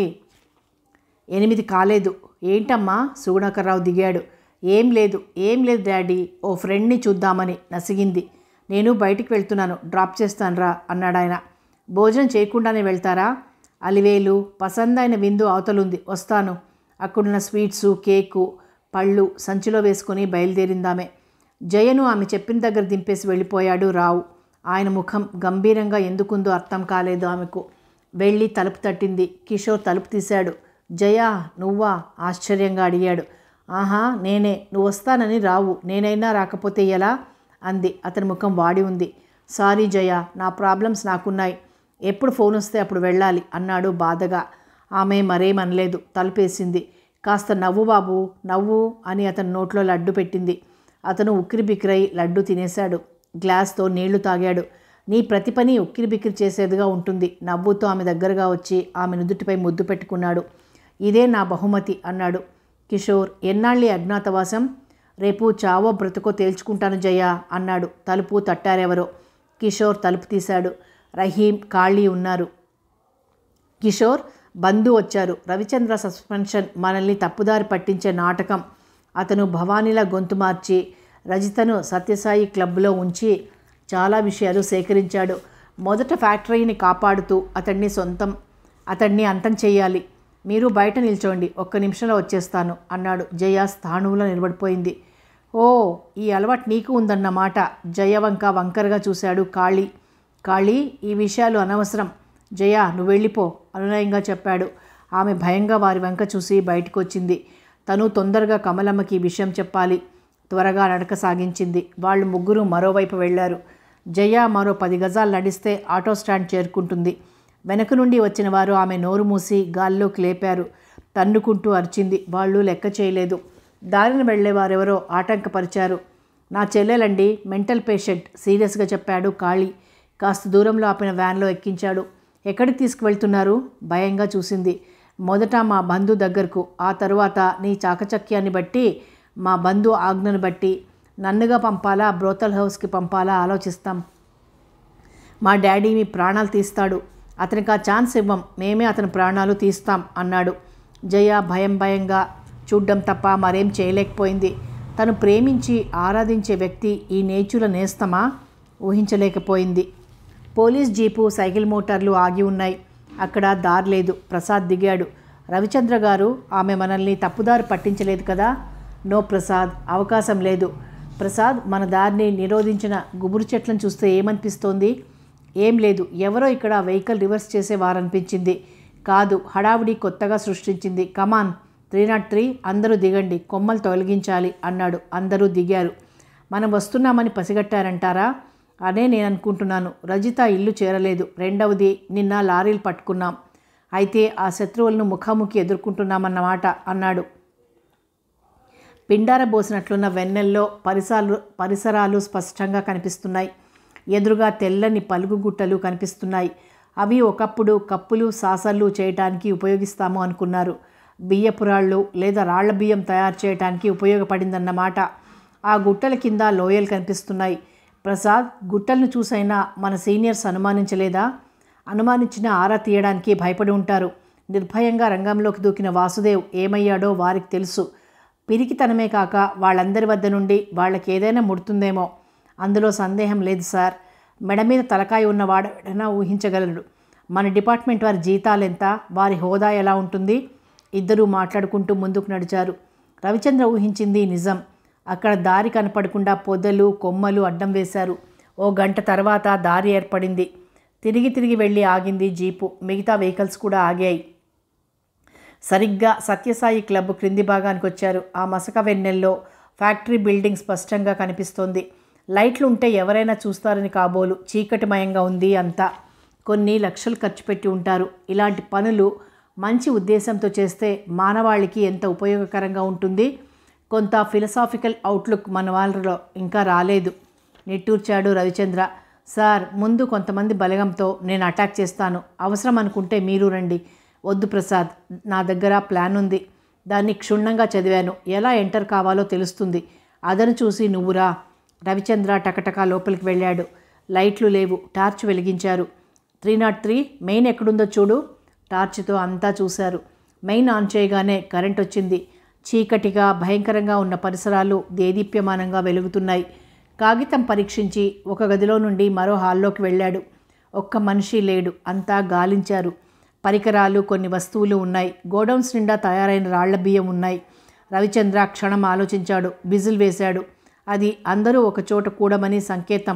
ఎనిమిది కాలేదు ఏంటమ్మా సుగుణాకర్రావు దిగాడు ఏం లేదు ఏం లేదు డాడీ ఓ ఫ్రెండ్ని చూద్దామని నసిగింది నేను బయటికి వెళ్తున్నాను డ్రాప్ చేస్తానురా అన్నాడు ఆయన భోజనం చేయకుండానే వెళ్తారా అలివేలు పసందైన విందు అవతలుంది వస్తాను అక్కడున్న స్వీట్సు కేకు పళ్ళు సంచిలో వేసుకొని బయలుదేరిందామె జయను ఆమె చెప్పిన దగ్గర దింపేసి వెళ్ళిపోయాడు రావు ఆయన ముఖం గంభీరంగా ఎందుకుందో అర్థం కాలేదు ఆమెకు వెళ్ళి తలుపు తట్టింది కిషోర్ తలుపు తీశాడు జయా నువ్వా ఆశ్చర్యంగా అడిగాడు ఆహా నేనే నువ్వు వస్తానని రావు నేనైనా రాకపోతే ఎలా అంది అతని ముఖం వాడి ఉంది సారీ జయ నా ప్రాబ్లమ్స్ నాకున్నాయి ఎప్పుడు ఫోన్ వస్తే అప్పుడు వెళ్ళాలి అన్నాడు బాధగా ఆమె మరేమనలేదు తలుపేసింది కాస్త నవ్వు బాబు నవ్వు అని అతని నోట్లో లడ్డు పెట్టింది అతను ఉక్కిరి బిక్కిరై లడ్డు తినేశాడు గ్లాస్తో నీళ్లు తాగాడు నీ ప్రతి పని ఉక్కిరి బిక్కిరి చేసేదిగా ఉంటుంది నవ్వుతో ఆమె దగ్గరగా వచ్చి ఆమె నుదుటిపై ముద్దు పెట్టుకున్నాడు ఇదే నా బహుమతి అన్నాడు కిషోర్ ఎన్నాళ్ళి అజ్ఞాతవాసం రేపు చావో బ్రతుకో తేల్చుకుంటాను జయ అన్నాడు తలుపు తట్టారెవరో కిషోర్ తలుపు తీశాడు రహీం ఖాళీ ఉన్నారు కిషోర్ బంధు వచ్చారు రవిచంద్ర సస్పెన్షన్ మనల్ని తప్పుదారి పట్టించే నాటకం అతను భవానీల గొంతు మార్చి రజితను సత్యసాయి క్లబ్లో ఉంచి చాలా విషయాలు సేకరించాడు మొదట ఫ్యాక్టరీని కాపాడుతూ అతన్ని సొంతం అతన్ని అంతం చేయాలి మీరు బయట నిల్చోండి ఒక్క నిమిషంలో వచ్చేస్తాను అన్నాడు జయ స్థాణువులో నిలబడిపోయింది ఓ ఈ అలవాటు నీకు ఉందన్నమాట జయ వంక వంకరగా చూశాడు కాళీ కాళీ ఈ విషయాలు అనవసరం జయ నువ్వు వెళ్ళిపో అనునయంగా చెప్పాడు ఆమె భయంగా వారి వంక చూసి బయటకు వచ్చింది తను తొందరగా కమలమ్మకి ఈ విషయం చెప్పాలి త్వరగా నడక సాగించింది వాళ్ళు ముగ్గురు మరోవైపు వెళ్ళారు జయ మరో పది గజాలు నడిస్తే ఆటో స్టాండ్ చేరుకుంటుంది వెనక నుండి వచ్చిన వారు ఆమె నోరు మూసి గాల్లోకి లేపారు తన్నుకుంటూ అరిచింది వాళ్ళు లెక్క చేయలేదు దారిన వెళ్ళేవారెవరో ఆటంకపరిచారు నా చెల్లెలండి మెంటల్ పేషెంట్ సీరియస్గా చెప్పాడు కాళీ కాస్త దూరంలో ఆపిన వ్యాన్లో ఎక్కించాడు ఎక్కడికి తీసుకువెళ్తున్నారు భయంగా చూసింది మొదట మా బంధు దగ్గరకు ఆ తరువాత నీ చాకచక్యాన్ని బట్టి మా బంధు ఆజ్ఞను బట్టి నన్నుగా పంపాలా బ్రోతల్ హౌస్కి పంపాలా ఆలోచిస్తాం మా డాడీ మీ ప్రాణాలు తీస్తాడు అతనికి ఆ ఛాన్స్ ఇవ్వం మేమే అతని ప్రాణాలు తీస్తాం అన్నాడు జయ భయం భయంగా చూడ్డం తప్ప మరేం చేయలేకపోయింది తను ప్రేమించి ఆరాధించే వ్యక్తి ఈ నేచుల నేస్తమా ఊహించలేకపోయింది పోలీస్ జీపు సైకిల్ మోటార్లు ఆగి ఉన్నాయి అక్కడ దారి లేదు ప్రసాద్ దిగాడు రవిచంద్ర గారు ఆమె మనల్ని తప్పుదారి పట్టించలేదు కదా నో ప్రసాద్ అవకాశం లేదు ప్రసాద్ మన దారిని నిరోధించిన గుబురు చెట్లను చూస్తే ఏమనిపిస్తోంది ఏం లేదు ఎవరో ఇక్కడ వెహికల్ రివర్స్ చేసేవారనిపించింది కాదు హడావుడి కొత్తగా సృష్టించింది కమాన్ త్రీ నాట్ త్రీ అందరూ దిగండి కొమ్మలు తొలగించాలి అన్నాడు అందరూ దిగారు మనం వస్తున్నామని పసిగట్టారంటారా అనే నేను అనుకుంటున్నాను రజిత ఇల్లు చేరలేదు రెండవది నిన్న లారీలు పట్టుకున్నాం అయితే ఆ శత్రువులను ముఖాముఖి ఎదుర్కొంటున్నామన్నమాట అన్నాడు పిండారబోసినట్లున్న వెన్నెల్లో పరిసరాలు పరిసరాలు స్పష్టంగా కనిపిస్తున్నాయి ఎదురుగా తెల్లని పలుగు గుట్టలు కనిపిస్తున్నాయి అవి ఒకప్పుడు కప్పులు సాసర్లు చేయటానికి ఉపయోగిస్తాము అనుకున్నారు బియ్యపురాళ్ళు లేదా రాళ్ల బియ్యం తయారు చేయడానికి ఉపయోగపడిందన్నమాట ఆ గుట్టల కింద లోయలు కనిపిస్తున్నాయి ప్రసాద్ గుట్టలను చూసైనా మన సీనియర్స్ అనుమానించలేదా అనుమానించిన ఆరా తీయడానికి భయపడి ఉంటారు నిర్భయంగా రంగంలోకి దూకిన వాసుదేవ్ ఏమయ్యాడో వారికి తెలుసు పిరికితనమే కాక వాళ్ళందరి వద్ద నుండి వాళ్ళకి ఏదైనా ముడుతుందేమో అందులో సందేహం లేదు సార్ మెడ మీద తలకాయ ఉన్న వాడైనా ఊహించగలడు మన డిపార్ట్మెంట్ వారి జీతాలు ఎంత వారి హోదా ఎలా ఉంటుంది ఇద్దరూ మాట్లాడుకుంటూ ముందుకు నడిచారు రవిచంద్ర ఊహించింది నిజం అక్కడ దారి కనపడకుండా పొదలు కొమ్మలు అడ్డం వేశారు ఓ గంట తర్వాత దారి ఏర్పడింది తిరిగి తిరిగి వెళ్ళి ఆగింది జీపు మిగతా వెహికల్స్ కూడా ఆగాయి సరిగ్గా సత్యసాయి క్లబ్ క్రింది భాగానికి వచ్చారు ఆ మసక వెన్నెల్లో ఫ్యాక్టరీ బిల్డింగ్ స్పష్టంగా కనిపిస్తోంది లైట్లు ఉంటే ఎవరైనా చూస్తారని కాబోలు చీకటిమయంగా ఉంది అంతా కొన్ని లక్షలు ఖర్చు పెట్టి ఉంటారు ఇలాంటి పనులు మంచి ఉద్దేశంతో చేస్తే మానవాళికి ఎంత ఉపయోగకరంగా ఉంటుంది కొంత ఫిలసాఫికల్ అవుట్లుక్ మన వాళ్ళలో ఇంకా రాలేదు నిట్టూర్చాడు రవిచంద్ర సార్ ముందు కొంతమంది బలగంతో నేను అటాక్ చేస్తాను అవసరం అనుకుంటే మీరు రండి వద్దు ప్రసాద్ నా దగ్గర ప్లాన్ ఉంది దాన్ని క్షుణ్ణంగా చదివాను ఎలా ఎంటర్ కావాలో తెలుస్తుంది అదను చూసి నువ్వురా రవిచంద్ర టకటకా లోపలికి వెళ్ళాడు లైట్లు లేవు టార్చ్ వెలిగించారు త్రీ నాట్ త్రీ మెయిన్ ఎక్కడుందో చూడు టార్చ్తో అంతా చూశారు మెయిన్ ఆన్ చేయగానే కరెంట్ వచ్చింది చీకటిగా భయంకరంగా ఉన్న పరిసరాలు దేదీప్యమానంగా వెలుగుతున్నాయి కాగితం పరీక్షించి ఒక గదిలో నుండి మరో హాల్లోకి వెళ్ళాడు ఒక్క మనిషి లేడు అంతా గాలించారు పరికరాలు కొన్ని వస్తువులు ఉన్నాయి గోడౌన్స్ నిండా తయారైన రాళ్ల బియ్యం ఉన్నాయి రవిచంద్ర క్షణం ఆలోచించాడు బిజిల్ వేశాడు అది అందరూ ఒక చోట కూడమని సంకేతం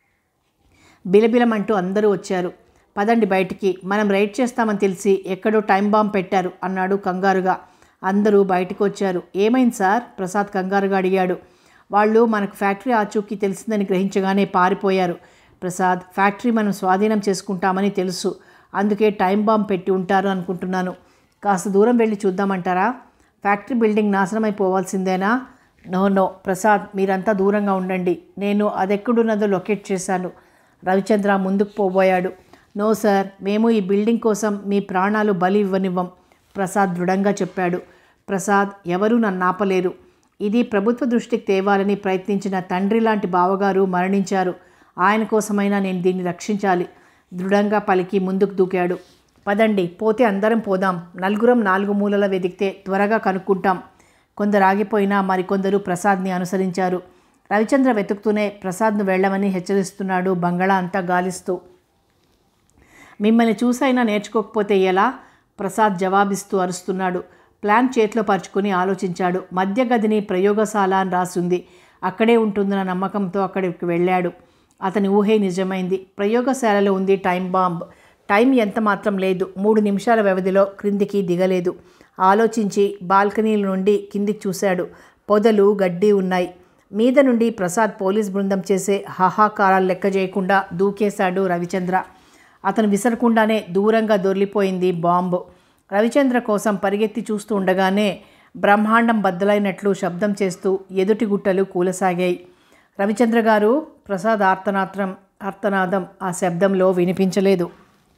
బిలబిలమంటూ అందరూ వచ్చారు పదండి బయటికి మనం రైడ్ చేస్తామని తెలిసి ఎక్కడో టైం బాంబ్ పెట్టారు అన్నాడు కంగారుగా అందరూ బయటకు వచ్చారు ఏమైంది సార్ ప్రసాద్ కంగారుగా అడిగాడు వాళ్ళు మనకు ఫ్యాక్టరీ ఆచూకీ తెలిసిందని గ్రహించగానే పారిపోయారు ప్రసాద్ ఫ్యాక్టరీ మనం స్వాధీనం చేసుకుంటామని తెలుసు అందుకే టైం బాంబ్ పెట్టి ఉంటారు అనుకుంటున్నాను కాస్త దూరం వెళ్ళి చూద్దామంటారా ఫ్యాక్టరీ బిల్డింగ్ నాశనమైపోవాల్సిందేనా నో నో ప్రసాద్ మీరంతా దూరంగా ఉండండి నేను అదెక్కడున్నదో లొకేట్ చేశాను రవిచంద్ర ముందుకు పోబోయాడు నో సార్ మేము ఈ బిల్డింగ్ కోసం మీ ప్రాణాలు బలి ఇవ్వనివ్వం ప్రసాద్ దృఢంగా చెప్పాడు ప్రసాద్ ఎవరూ నన్ను ఆపలేరు ఇది ప్రభుత్వ దృష్టికి తేవాలని ప్రయత్నించిన తండ్రి లాంటి బావగారు మరణించారు ఆయన కోసమైనా నేను దీన్ని రక్షించాలి దృఢంగా పలికి ముందుకు దూకాడు పదండి పోతే అందరం పోదాం నలుగురం నాలుగు మూలల వెదికితే త్వరగా కనుక్కుంటాం కొందరు ఆగిపోయినా మరికొందరు ప్రసాద్ని అనుసరించారు రవిచంద్ర వెతుకుతూనే ప్రసాద్ను వెళ్ళమని హెచ్చరిస్తున్నాడు బంగళా అంతా గాలిస్తూ మిమ్మల్ని చూసైనా నేర్చుకోకపోతే ఎలా ప్రసాద్ జవాబిస్తూ అరుస్తున్నాడు ప్లాన్ చేతిలో పరుచుకుని ఆలోచించాడు మధ్య గదిని ప్రయోగశాల అని రాసుంది అక్కడే ఉంటుందన్న నమ్మకంతో అక్కడికి వెళ్ళాడు అతని ఊహే నిజమైంది ప్రయోగశాలలో ఉంది టైం బాంబ్ టైం ఎంత మాత్రం లేదు మూడు నిమిషాల వ్యవధిలో క్రిందికి దిగలేదు ఆలోచించి బాల్కనీల నుండి కిందికి చూశాడు పొదలు గడ్డి ఉన్నాయి మీద నుండి ప్రసాద్ పోలీస్ బృందం చేసే హాహాకారాలు లెక్క చేయకుండా దూకేశాడు రవిచంద్ర అతను విసరకుండానే దూరంగా దొర్లిపోయింది బాంబు రవిచంద్ర కోసం పరిగెత్తి చూస్తూ ఉండగానే బ్రహ్మాండం బద్దలైనట్లు శబ్దం చేస్తూ ఎదుటి గుట్టలు కూలసాగాయి రవిచంద్ర గారు ప్రసాద్ ఆర్తనాత్రం ఆర్తనాదం ఆ శబ్దంలో వినిపించలేదు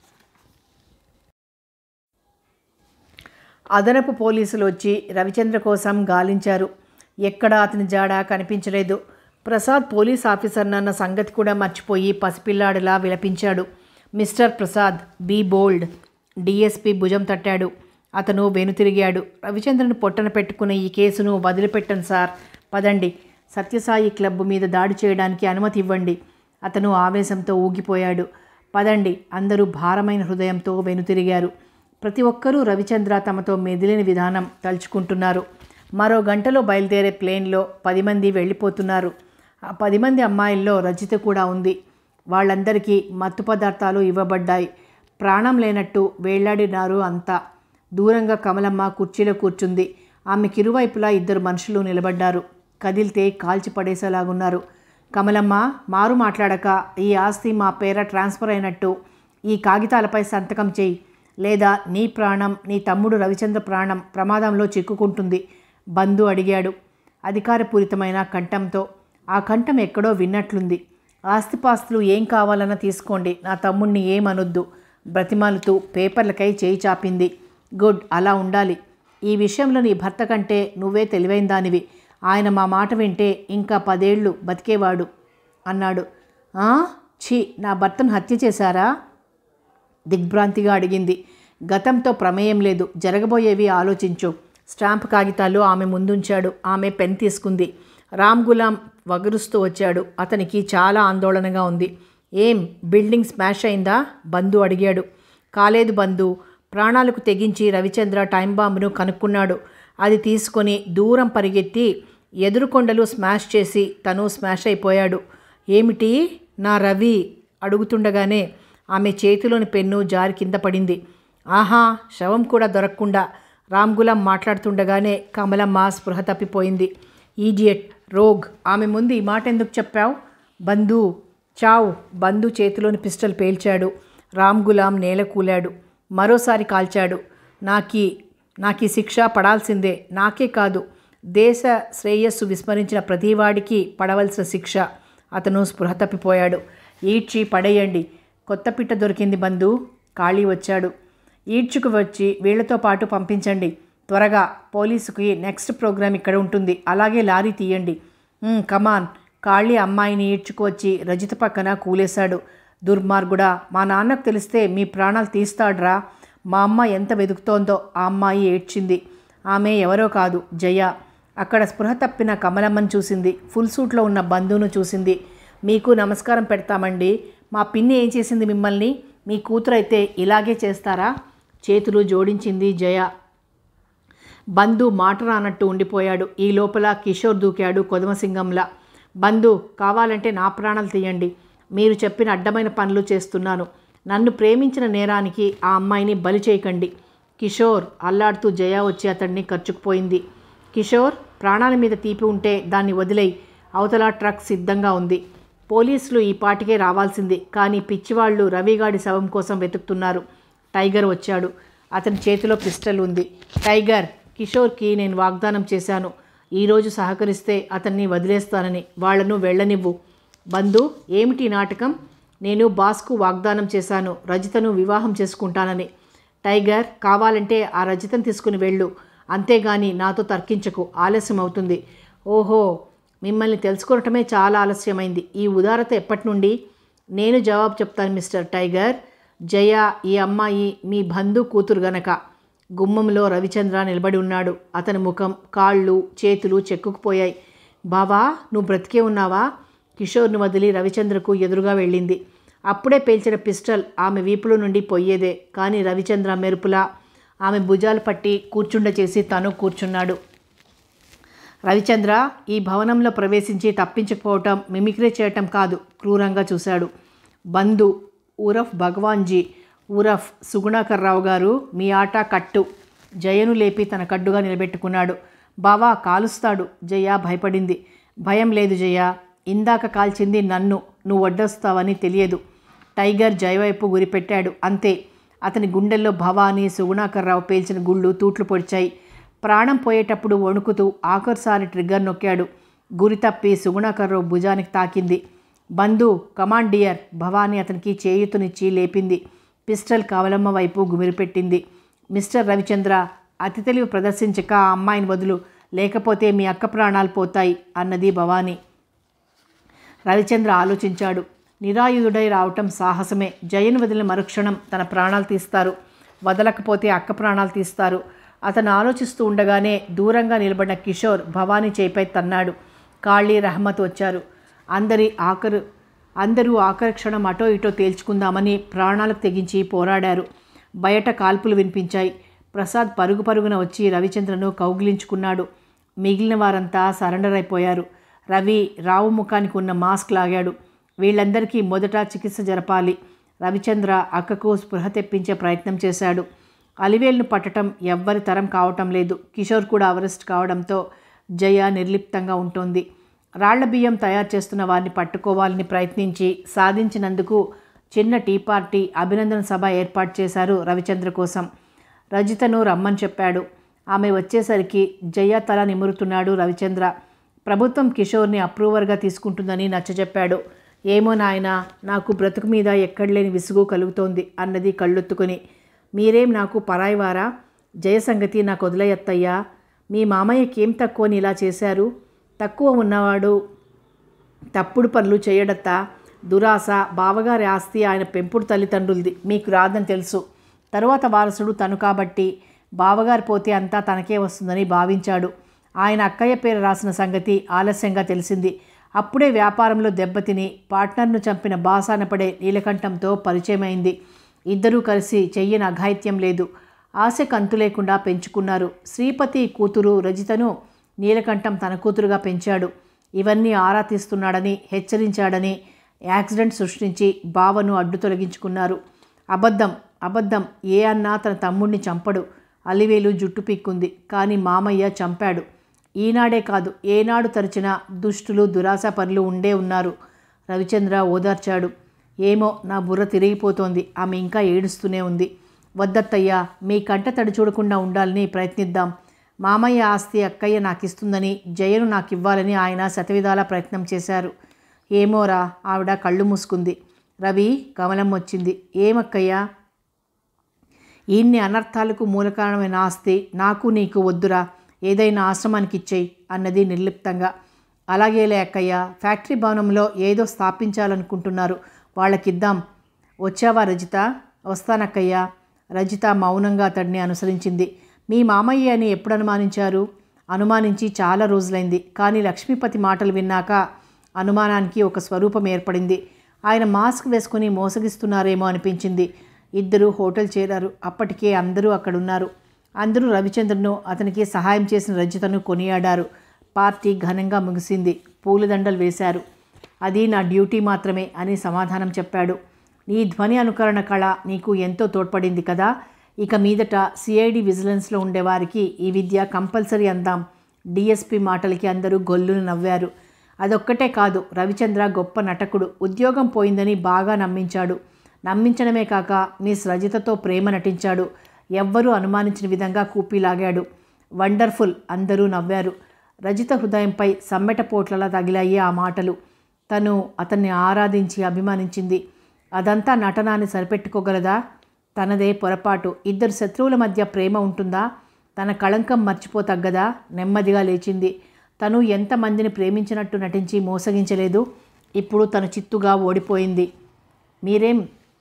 అదనపు పోలీసులు వచ్చి రవిచంద్ర కోసం గాలించారు ఎక్కడా అతని జాడ కనిపించలేదు ప్రసాద్ పోలీస్ ఆఫీసర్ నన్న సంగతి కూడా మర్చిపోయి పసిపిల్లాడిలా విలపించాడు mister Prasad be bold DSP భుజం తట్టాడు అతను వెనుతిరిగాడు రవిచంద్రను పొట్టన పెట్టుకున్న ఈ కేసును వదిలిపెట్టను సార్ పదండి సత్యసాయి క్లబ్ మీద దాడి చేయడానికి అనుమతి ఇవ్వండి అతను ఆవేశంతో ఊగిపోయాడు పదండి అందరూ భారమైన హృదయంతో వెనుతిరిగారు ప్రతి ఒక్కరూ రవిచంద్ర తమతో మెదిలిన విధానం తలుచుకుంటున్నారు మరో గంటలో బయలుదేరే ప్లేన్లో పది మంది వెళ్ళిపోతున్నారు ఆ పది మంది అమ్మాయిల్లో రజిత కూడా ఉంది వాళ్ళందరికీ మత్తు పదార్థాలు ఇవ్వబడ్డాయి ప్రాణం లేనట్టు వేళ్లాడినారు అంతా దూరంగా కమలమ్మ కుర్చీలో కూర్చుంది ఆమెకి ఇరువైపులా ఇద్దరు మనుషులు నిలబడ్డారు కదిలితే కాల్చి పడేసేలాగున్నారు కమలమ్మ మారు మాట్లాడక ఈ ఆస్తి మా పేర ట్రాన్స్ఫర్ అయినట్టు ఈ కాగితాలపై సంతకం చేయి లేదా నీ ప్రాణం నీ తమ్ముడు రవిచంద్ర ప్రాణం ప్రమాదంలో చిక్కుకుంటుంది బంధు అడిగాడు అధికారపూరితమైన కంఠంతో ఆ కంఠం ఎక్కడో విన్నట్లుంది ఆస్తిపాస్తులు ఏం కావాలన్నా తీసుకోండి నా తమ్ముణ్ణి ఏమనొద్దు బ్రతిమాలుతూ పేపర్లకై చేయి చాపింది గుడ్ అలా ఉండాలి ఈ విషయంలో నీ భర్త కంటే నువ్వే తెలివైన దానివి ఆయన మా మాట వింటే ఇంకా పదేళ్ళు బతికేవాడు అన్నాడు "ఆ? ఛీ నా భర్తను హత్య చేశారా దిగ్భ్రాంతిగా అడిగింది గతంతో ప్రమేయం లేదు జరగబోయేవి ఆలోచించు స్టాంప్ కాగితాలు ఆమె ముందుంచాడు ఆమె పెన్ తీసుకుంది రామ్ గులాం వగరుస్తూ వచ్చాడు అతనికి చాలా ఆందోళనగా ఉంది ఏం బిల్డింగ్ స్మాష్ అయిందా బంధు అడిగాడు కాలేదు బంధు ప్రాణాలకు తెగించి రవిచంద్ర టైం బాంబును కనుక్కున్నాడు అది తీసుకొని దూరం పరిగెత్తి ఎదురుకొండలు స్మాష్ చేసి తను స్మాష్ అయిపోయాడు ఏమిటి నా రవి అడుగుతుండగానే ఆమె చేతిలోని పెన్ను జారి కింద పడింది ఆహా శవం కూడా దొరకకుండా రామ్గులాం మాట్లాడుతుండగానే కమలమ్మ స్పృహ తప్పిపోయింది ఈడియట్ రోగ్ ఆమె ముందు ఈ మాట ఎందుకు చెప్పావు బంధు చావ్ బంధు చేతిలోని పిస్టల్ పేల్చాడు రామ్ గులాం నేల కూలాడు మరోసారి కాల్చాడు నాకీ నాకు ఈ శిక్ష పడాల్సిందే నాకే కాదు దేశ శ్రేయస్సు విస్మరించిన ప్రతివాడికి పడవలసిన శిక్ష అతను స్పృహ తప్పిపోయాడు ఈడ్చి పడేయండి కొత్త పిట్ట దొరికింది బంధు ఖాళీ వచ్చాడు ఈడ్చుకు వచ్చి వీళ్లతో పాటు పంపించండి త్వరగా పోలీసుకి నెక్స్ట్ ప్రోగ్రామ్ ఇక్కడ ఉంటుంది అలాగే లారీ తీయండి "ఉమ్, కమాన్ కాళీ అమ్మాయిని ఈడ్చుకు వచ్చి రజిత పక్కన కూలేశాడు దుర్మార్గుడా మా నాన్నకు తెలిస్తే మీ ప్రాణాలు తీస్తాడ్రా మా అమ్మ ఎంత వెతుకుతోందో ఆ అమ్మాయి ఏడ్చింది ఆమె ఎవరో కాదు జయ అక్కడ స్పృహ తప్పిన కమలమ్మను చూసింది ఫుల్ సూట్లో ఉన్న బంధువును చూసింది మీకు నమస్కారం పెడతామండి మా పిన్ని ఏం చేసింది మిమ్మల్ని మీ కూతురైతే ఇలాగే చేస్తారా చేతులు జోడించింది జయ బంధు మాట రానట్టు ఉండిపోయాడు ఈ లోపల కిషోర్ దూకాడు కొదమసింగంలా బంధు కావాలంటే నా ప్రాణాలు తీయండి మీరు చెప్పిన అడ్డమైన పనులు చేస్తున్నాను నన్ను ప్రేమించిన నేరానికి ఆ అమ్మాయిని బలి చేయకండి కిషోర్ అల్లాడుతూ జయ వచ్చి అతన్ని ఖర్చుకుపోయింది కిషోర్ ప్రాణాల మీద తీపి ఉంటే దాన్ని వదిలేయి అవతల ట్రక్ సిద్ధంగా ఉంది పోలీసులు ఈ పాటికే రావాల్సింది కానీ పిచ్చివాళ్ళు రవిగాడి శవం కోసం వెతుకుతున్నారు టైగర్ వచ్చాడు అతని చేతిలో పిస్టల్ ఉంది టైగర్ కిషోర్కి నేను వాగ్దానం చేశాను ఈరోజు సహకరిస్తే అతన్ని వదిలేస్తానని వాళ్లను వెళ్ళనివ్వు బంధు ఏమిటి ఈ నాటకం నేను బాస్కు వాగ్దానం చేశాను రజితను వివాహం చేసుకుంటానని టైగర్ కావాలంటే ఆ రజితను తీసుకుని వెళ్ళు అంతేగాని నాతో తర్కించకు ఆలస్యం అవుతుంది ఓహో మిమ్మల్ని తెలుసుకోవటమే చాలా ఆలస్యమైంది ఈ ఉదారత ఎప్పటి నుండి నేను జవాబు చెప్తాను మిస్టర్ టైగర్ జయ ఈ అమ్మాయి మీ బంధు కూతురు గనక గుమ్మంలో రవిచంద్ర నిలబడి ఉన్నాడు అతని ముఖం కాళ్ళు చేతులు చెక్కుకుపోయాయి బావా నువ్వు బ్రతికే ఉన్నావా కిషోర్ను వదిలి రవిచంద్రకు ఎదురుగా వెళ్ళింది అప్పుడే పేల్చిన పిస్టల్ ఆమె వీపులో నుండి పోయేదే కానీ రవిచంద్ర మెరుపులా ఆమె భుజాలు పట్టి కూర్చుండ చేసి తను కూర్చున్నాడు రవిచంద్ర ఈ భవనంలో ప్రవేశించి తప్పించకపోవటం మిమిక్రీ చేయటం కాదు క్రూరంగా చూశాడు బంధు ఊరఫ్ భగవాన్జీ ఊరఫ్ సుగుణాకర్రావు గారు మీ ఆట కట్టు జయను లేపి తన కడ్డుగా నిలబెట్టుకున్నాడు బావా కాలుస్తాడు జయ భయపడింది భయం లేదు జయ ఇందాక కాల్చింది నన్ను నువ్వు వడ్డొస్తావని తెలియదు టైగర్ జయ వైపు గురిపెట్టాడు అంతే అతని గుండెల్లో భవానీ సుగుణాకర్రావు పేల్చిన గుళ్ళు తూట్లు పొడిచాయి ప్రాణం పోయేటప్పుడు వణుకుతూ ఆఖరిసారి ట్రిగ్గర్ నొక్కాడు గురి తప్పి సుగుణాకర్రావు భుజానికి తాకింది బంధు కమాండ్ డియర్ భవానీ అతనికి చేయుతునిచ్చి లేపింది పిస్టల్ కవలమ్మ వైపు గుమిరిపెట్టింది మిస్టర్ రవిచంద్ర అతి తెలివి ప్రదర్శించక ఆ అమ్మాయిని వదులు లేకపోతే మీ అక్క ప్రాణాలు పోతాయి అన్నది భవానీ రవిచంద్ర ఆలోచించాడు నిరాయుధుడై రావటం సాహసమే జయను వదిలిన మరుక్షణం తన ప్రాణాలు తీస్తారు వదలకపోతే అక్క ప్రాణాలు తీస్తారు అతను ఆలోచిస్తూ ఉండగానే దూరంగా నిలబడిన కిషోర్ భవానీ చేయిపై తన్నాడు కాళీ రహమత్ వచ్చారు అందరి ఆఖరు అందరూ ఆఖరి క్షణం అటో ఇటో తేల్చుకుందామని ప్రాణాలకు తెగించి పోరాడారు బయట కాల్పులు వినిపించాయి ప్రసాద్ పరుగు పరుగున వచ్చి రవిచంద్రను కౌగిలించుకున్నాడు మిగిలిన వారంతా సరెండర్ అయిపోయారు రవి రావు ముఖానికి ఉన్న మాస్క్ లాగాడు వీళ్ళందరికీ మొదట చికిత్స జరపాలి రవిచంద్ర అక్కకు స్పృహ తెప్పించే ప్రయత్నం చేశాడు అలివేలును పట్టడం ఎవ్వరి తరం కావటం లేదు కిషోర్ కూడా అవరెస్ట్ కావడంతో జయ నిర్లిప్తంగా ఉంటుంది రాళ్ల బియ్యం తయారు చేస్తున్న వారిని పట్టుకోవాలని ప్రయత్నించి సాధించినందుకు చిన్న టీ పార్టీ అభినందన సభ ఏర్పాటు చేశారు రవిచంద్ర కోసం రజితను రమ్మని చెప్పాడు ఆమె వచ్చేసరికి జయ తల నిమురుతున్నాడు రవిచంద్ర ప్రభుత్వం కిషోర్ని అప్రూవర్గా తీసుకుంటుందని నచ్చజెప్పాడు ఏమో నాయనా నాకు బ్రతుకు మీద ఎక్కడలేని విసుగు కలుగుతోంది అన్నది కళ్ళొత్తుకుని మీరేం నాకు పరాయివారా జయ సంగతి నాకు వదిలేయత్తయ్యా మీ మామయ్యకి ఏం తక్కువని ఇలా చేశారు తక్కువ ఉన్నవాడు తప్పుడు పనులు చేయడత్తా దురాశ బావగారి ఆస్తి ఆయన పెంపుడు తల్లిదండ్రులది మీకు రాదని తెలుసు తరువాత వారసుడు తను కాబట్టి బావగారు పోతే అంతా తనకే వస్తుందని భావించాడు ఆయన అక్కయ్య పేరు రాసిన సంగతి ఆలస్యంగా తెలిసింది అప్పుడే వ్యాపారంలో దెబ్బతిని పార్ట్నర్ను చంపిన బాసాన పడే నీలకంఠంతో పరిచయమైంది ఇద్దరూ కలిసి చెయ్యని అఘాయిత్యం లేదు ఆశ కంతు లేకుండా పెంచుకున్నారు శ్రీపతి కూతురు రజితను నీలకంఠం తన కూతురుగా పెంచాడు ఇవన్నీ ఆరా తీస్తున్నాడని హెచ్చరించాడని యాక్సిడెంట్ సృష్టించి బావను అడ్డు తొలగించుకున్నారు అబద్ధం అబద్ధం ఏ అన్నా తన తమ్ముడిని చంపడు అలివేలు జుట్టు పీక్కుంది కానీ మామయ్య చంపాడు ఈనాడే కాదు ఏనాడు తరిచిన దుష్టులు దురాశ పనులు ఉండే ఉన్నారు రవిచంద్ర ఓదార్చాడు ఏమో నా బుర్ర తిరిగిపోతోంది ఆమె ఇంకా ఏడుస్తూనే ఉంది వద్దత్తయ్యా మీ కంట తడి చూడకుండా ఉండాలని ప్రయత్నిద్దాం మామయ్య ఆస్తి అక్కయ్య నాకు ఇస్తుందని జయను నాకు ఇవ్వాలని ఆయన శతవిధాల ప్రయత్నం చేశారు ఏమోరా ఆవిడ కళ్ళు మూసుకుంది రవి కమలం వచ్చింది ఏమక్కయ్యా ఇన్ని అనర్థాలకు మూల కారణమైన ఆస్తి నాకు నీకు వద్దురా ఏదైనా ఆశ్రమానికి ఇచ్చేయి అన్నది నిర్లిప్తంగా అలాగేలే అక్కయ్య ఫ్యాక్టరీ భవనంలో ఏదో స్థాపించాలనుకుంటున్నారు వాళ్ళకిద్దాం వచ్చావా రజిత వస్తానక్కయ్య రజిత మౌనంగా అతడిని అనుసరించింది మీ మామయ్య అని ఎప్పుడు అనుమానించారు అనుమానించి చాలా రోజులైంది కానీ లక్ష్మీపతి మాటలు విన్నాక అనుమానానికి ఒక స్వరూపం ఏర్పడింది ఆయన మాస్క్ వేసుకుని మోసగిస్తున్నారేమో అనిపించింది ఇద్దరు హోటల్ చేరారు అప్పటికే అందరూ అక్కడున్నారు అందరూ రవిచంద్రను అతనికి సహాయం చేసిన రజితను కొనియాడారు పార్టీ ఘనంగా ముగిసింది పూలదండలు వేశారు అది నా డ్యూటీ మాత్రమే అని సమాధానం చెప్పాడు నీ ధ్వని అనుకరణ కళ నీకు ఎంతో తోడ్పడింది కదా ఇక మీదట సిఐడి విజిలెన్స్లో ఉండేవారికి ఈ విద్య కంపల్సరీ అందాం డిఎస్పి మాటలకి అందరూ గొల్లును నవ్వారు అదొక్కటే కాదు రవిచంద్ర గొప్ప నటకుడు ఉద్యోగం పోయిందని బాగా నమ్మించాడు నమ్మించడమే కాక మిస్ రజితతో ప్రేమ నటించాడు ఎవ్వరూ అనుమానించిన విధంగా కూపీలాగాడు వండర్ఫుల్ అందరూ నవ్వారు రజిత హృదయంపై సమ్మెట పోట్లలా తగిలాయి ఆ మాటలు తను అతన్ని ఆరాధించి అభిమానించింది అదంతా నటనాన్ని సరిపెట్టుకోగలదా తనదే పొరపాటు ఇద్దరు శత్రువుల మధ్య ప్రేమ ఉంటుందా తన కళంకం మర్చిపోతగ్గదా నెమ్మదిగా లేచింది తను ఎంతమందిని ప్రేమించినట్టు నటించి మోసగించలేదు ఇప్పుడు తను చిత్తుగా ఓడిపోయింది మీరేం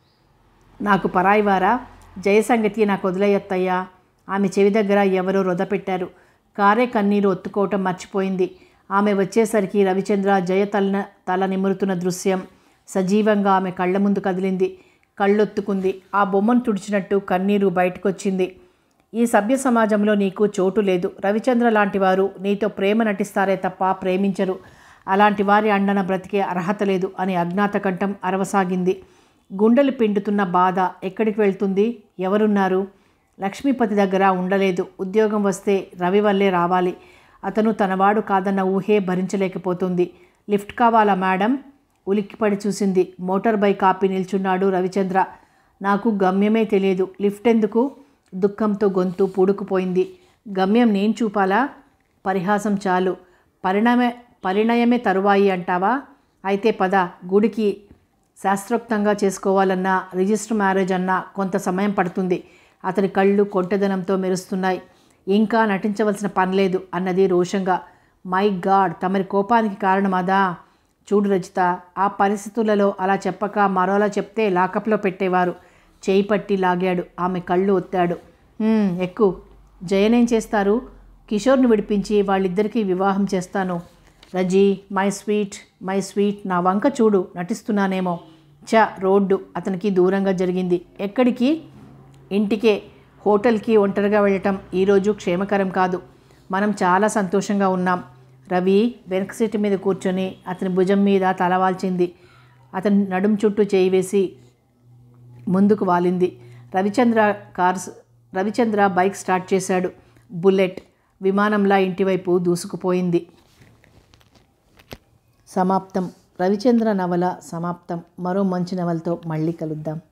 నాకు పరాయివారా జయసంగతి నాకు వదిలేయత్తయ్యా ఆమె చెవి దగ్గర ఎవరో రొదపెట్టారు కారే కన్నీరు ఒత్తుకోవటం మర్చిపోయింది ఆమె వచ్చేసరికి రవిచంద్ర జయ తల తల నిమురుతున్న దృశ్యం సజీవంగా ఆమె కళ్ళ ముందు కదిలింది కళ్ళొత్తుకుంది ఆ బొమ్మను తుడిచినట్టు కన్నీరు బయటకొచ్చింది ఈ సభ్య సమాజంలో నీకు చోటు లేదు రవిచంద్ర లాంటి వారు నీతో ప్రేమ నటిస్తారే తప్ప ప్రేమించరు అలాంటి వారి అండన బ్రతికే అర్హత లేదు అని అజ్ఞాత కంఠం అరవసాగింది గుండెలు పిండుతున్న బాధ ఎక్కడికి వెళ్తుంది ఎవరున్నారు లక్ష్మీపతి దగ్గర ఉండలేదు ఉద్యోగం వస్తే రవి వల్లే రావాలి అతను తనవాడు కాదన్న ఊహే భరించలేకపోతుంది లిఫ్ట్ కావాలా మేడం ఉలిక్కిపడి చూసింది మోటార్ బైక్ ఆపి నిల్చున్నాడు రవిచంద్ర నాకు గమ్యమే తెలియదు లిఫ్ట్ ఎందుకు దుఃఖంతో గొంతు పూడుకుపోయింది గమ్యం నేను చూపాలా పరిహాసం చాలు పరిణామే పరిణయమే తరువాయి అంటావా అయితే పద గుడికి శాస్త్రోక్తంగా చేసుకోవాలన్నా రిజిస్టర్ మ్యారేజ్ అన్నా కొంత సమయం పడుతుంది అతని కళ్ళు కొంటెదనంతో మెరుస్తున్నాయి ఇంకా నటించవలసిన పనిలేదు అన్నది రోషంగా మై గాడ్ తమరి కోపానికి కారణం అదా చూడు రచిత ఆ పరిస్థితులలో అలా చెప్పక మరోలా చెప్తే లాకప్లో పెట్టేవారు చేయి పట్టి లాగాడు ఆమె కళ్ళు ఒత్తాడు "హ్మ్, ఎక్కు జయనేం చేస్తారు కిషోర్ను విడిపించి వాళ్ళిద్దరికీ వివాహం చేస్తాను Raji my sweet my sweet నా వంక చూడు నటిస్తున్నానేమో చ రోడ్డు అతనికి దూరంగా జరిగింది ఎక్కడికి ఇంటికే హోటల్కి ఒంటరిగా వెళ్ళటం ఈరోజు క్షేమకరం కాదు మనం చాలా సంతోషంగా ఉన్నాం రవి వెనక సీటు మీద కూర్చొని అతని భుజం మీద తలవాల్చింది అతని నడుం చుట్టూ చేయి వేసి ముందుకు వాలింది Ravichandra cars Ravichandra bike start చేశాడు బుల్లెట్ విమానంలా ఇంటివైపు దూసుకుపోయింది సమాప్తం రవిచంద్ర నవల సమాప్తం మరో మంచి నవలతో మళ్ళీ కలుద్దాం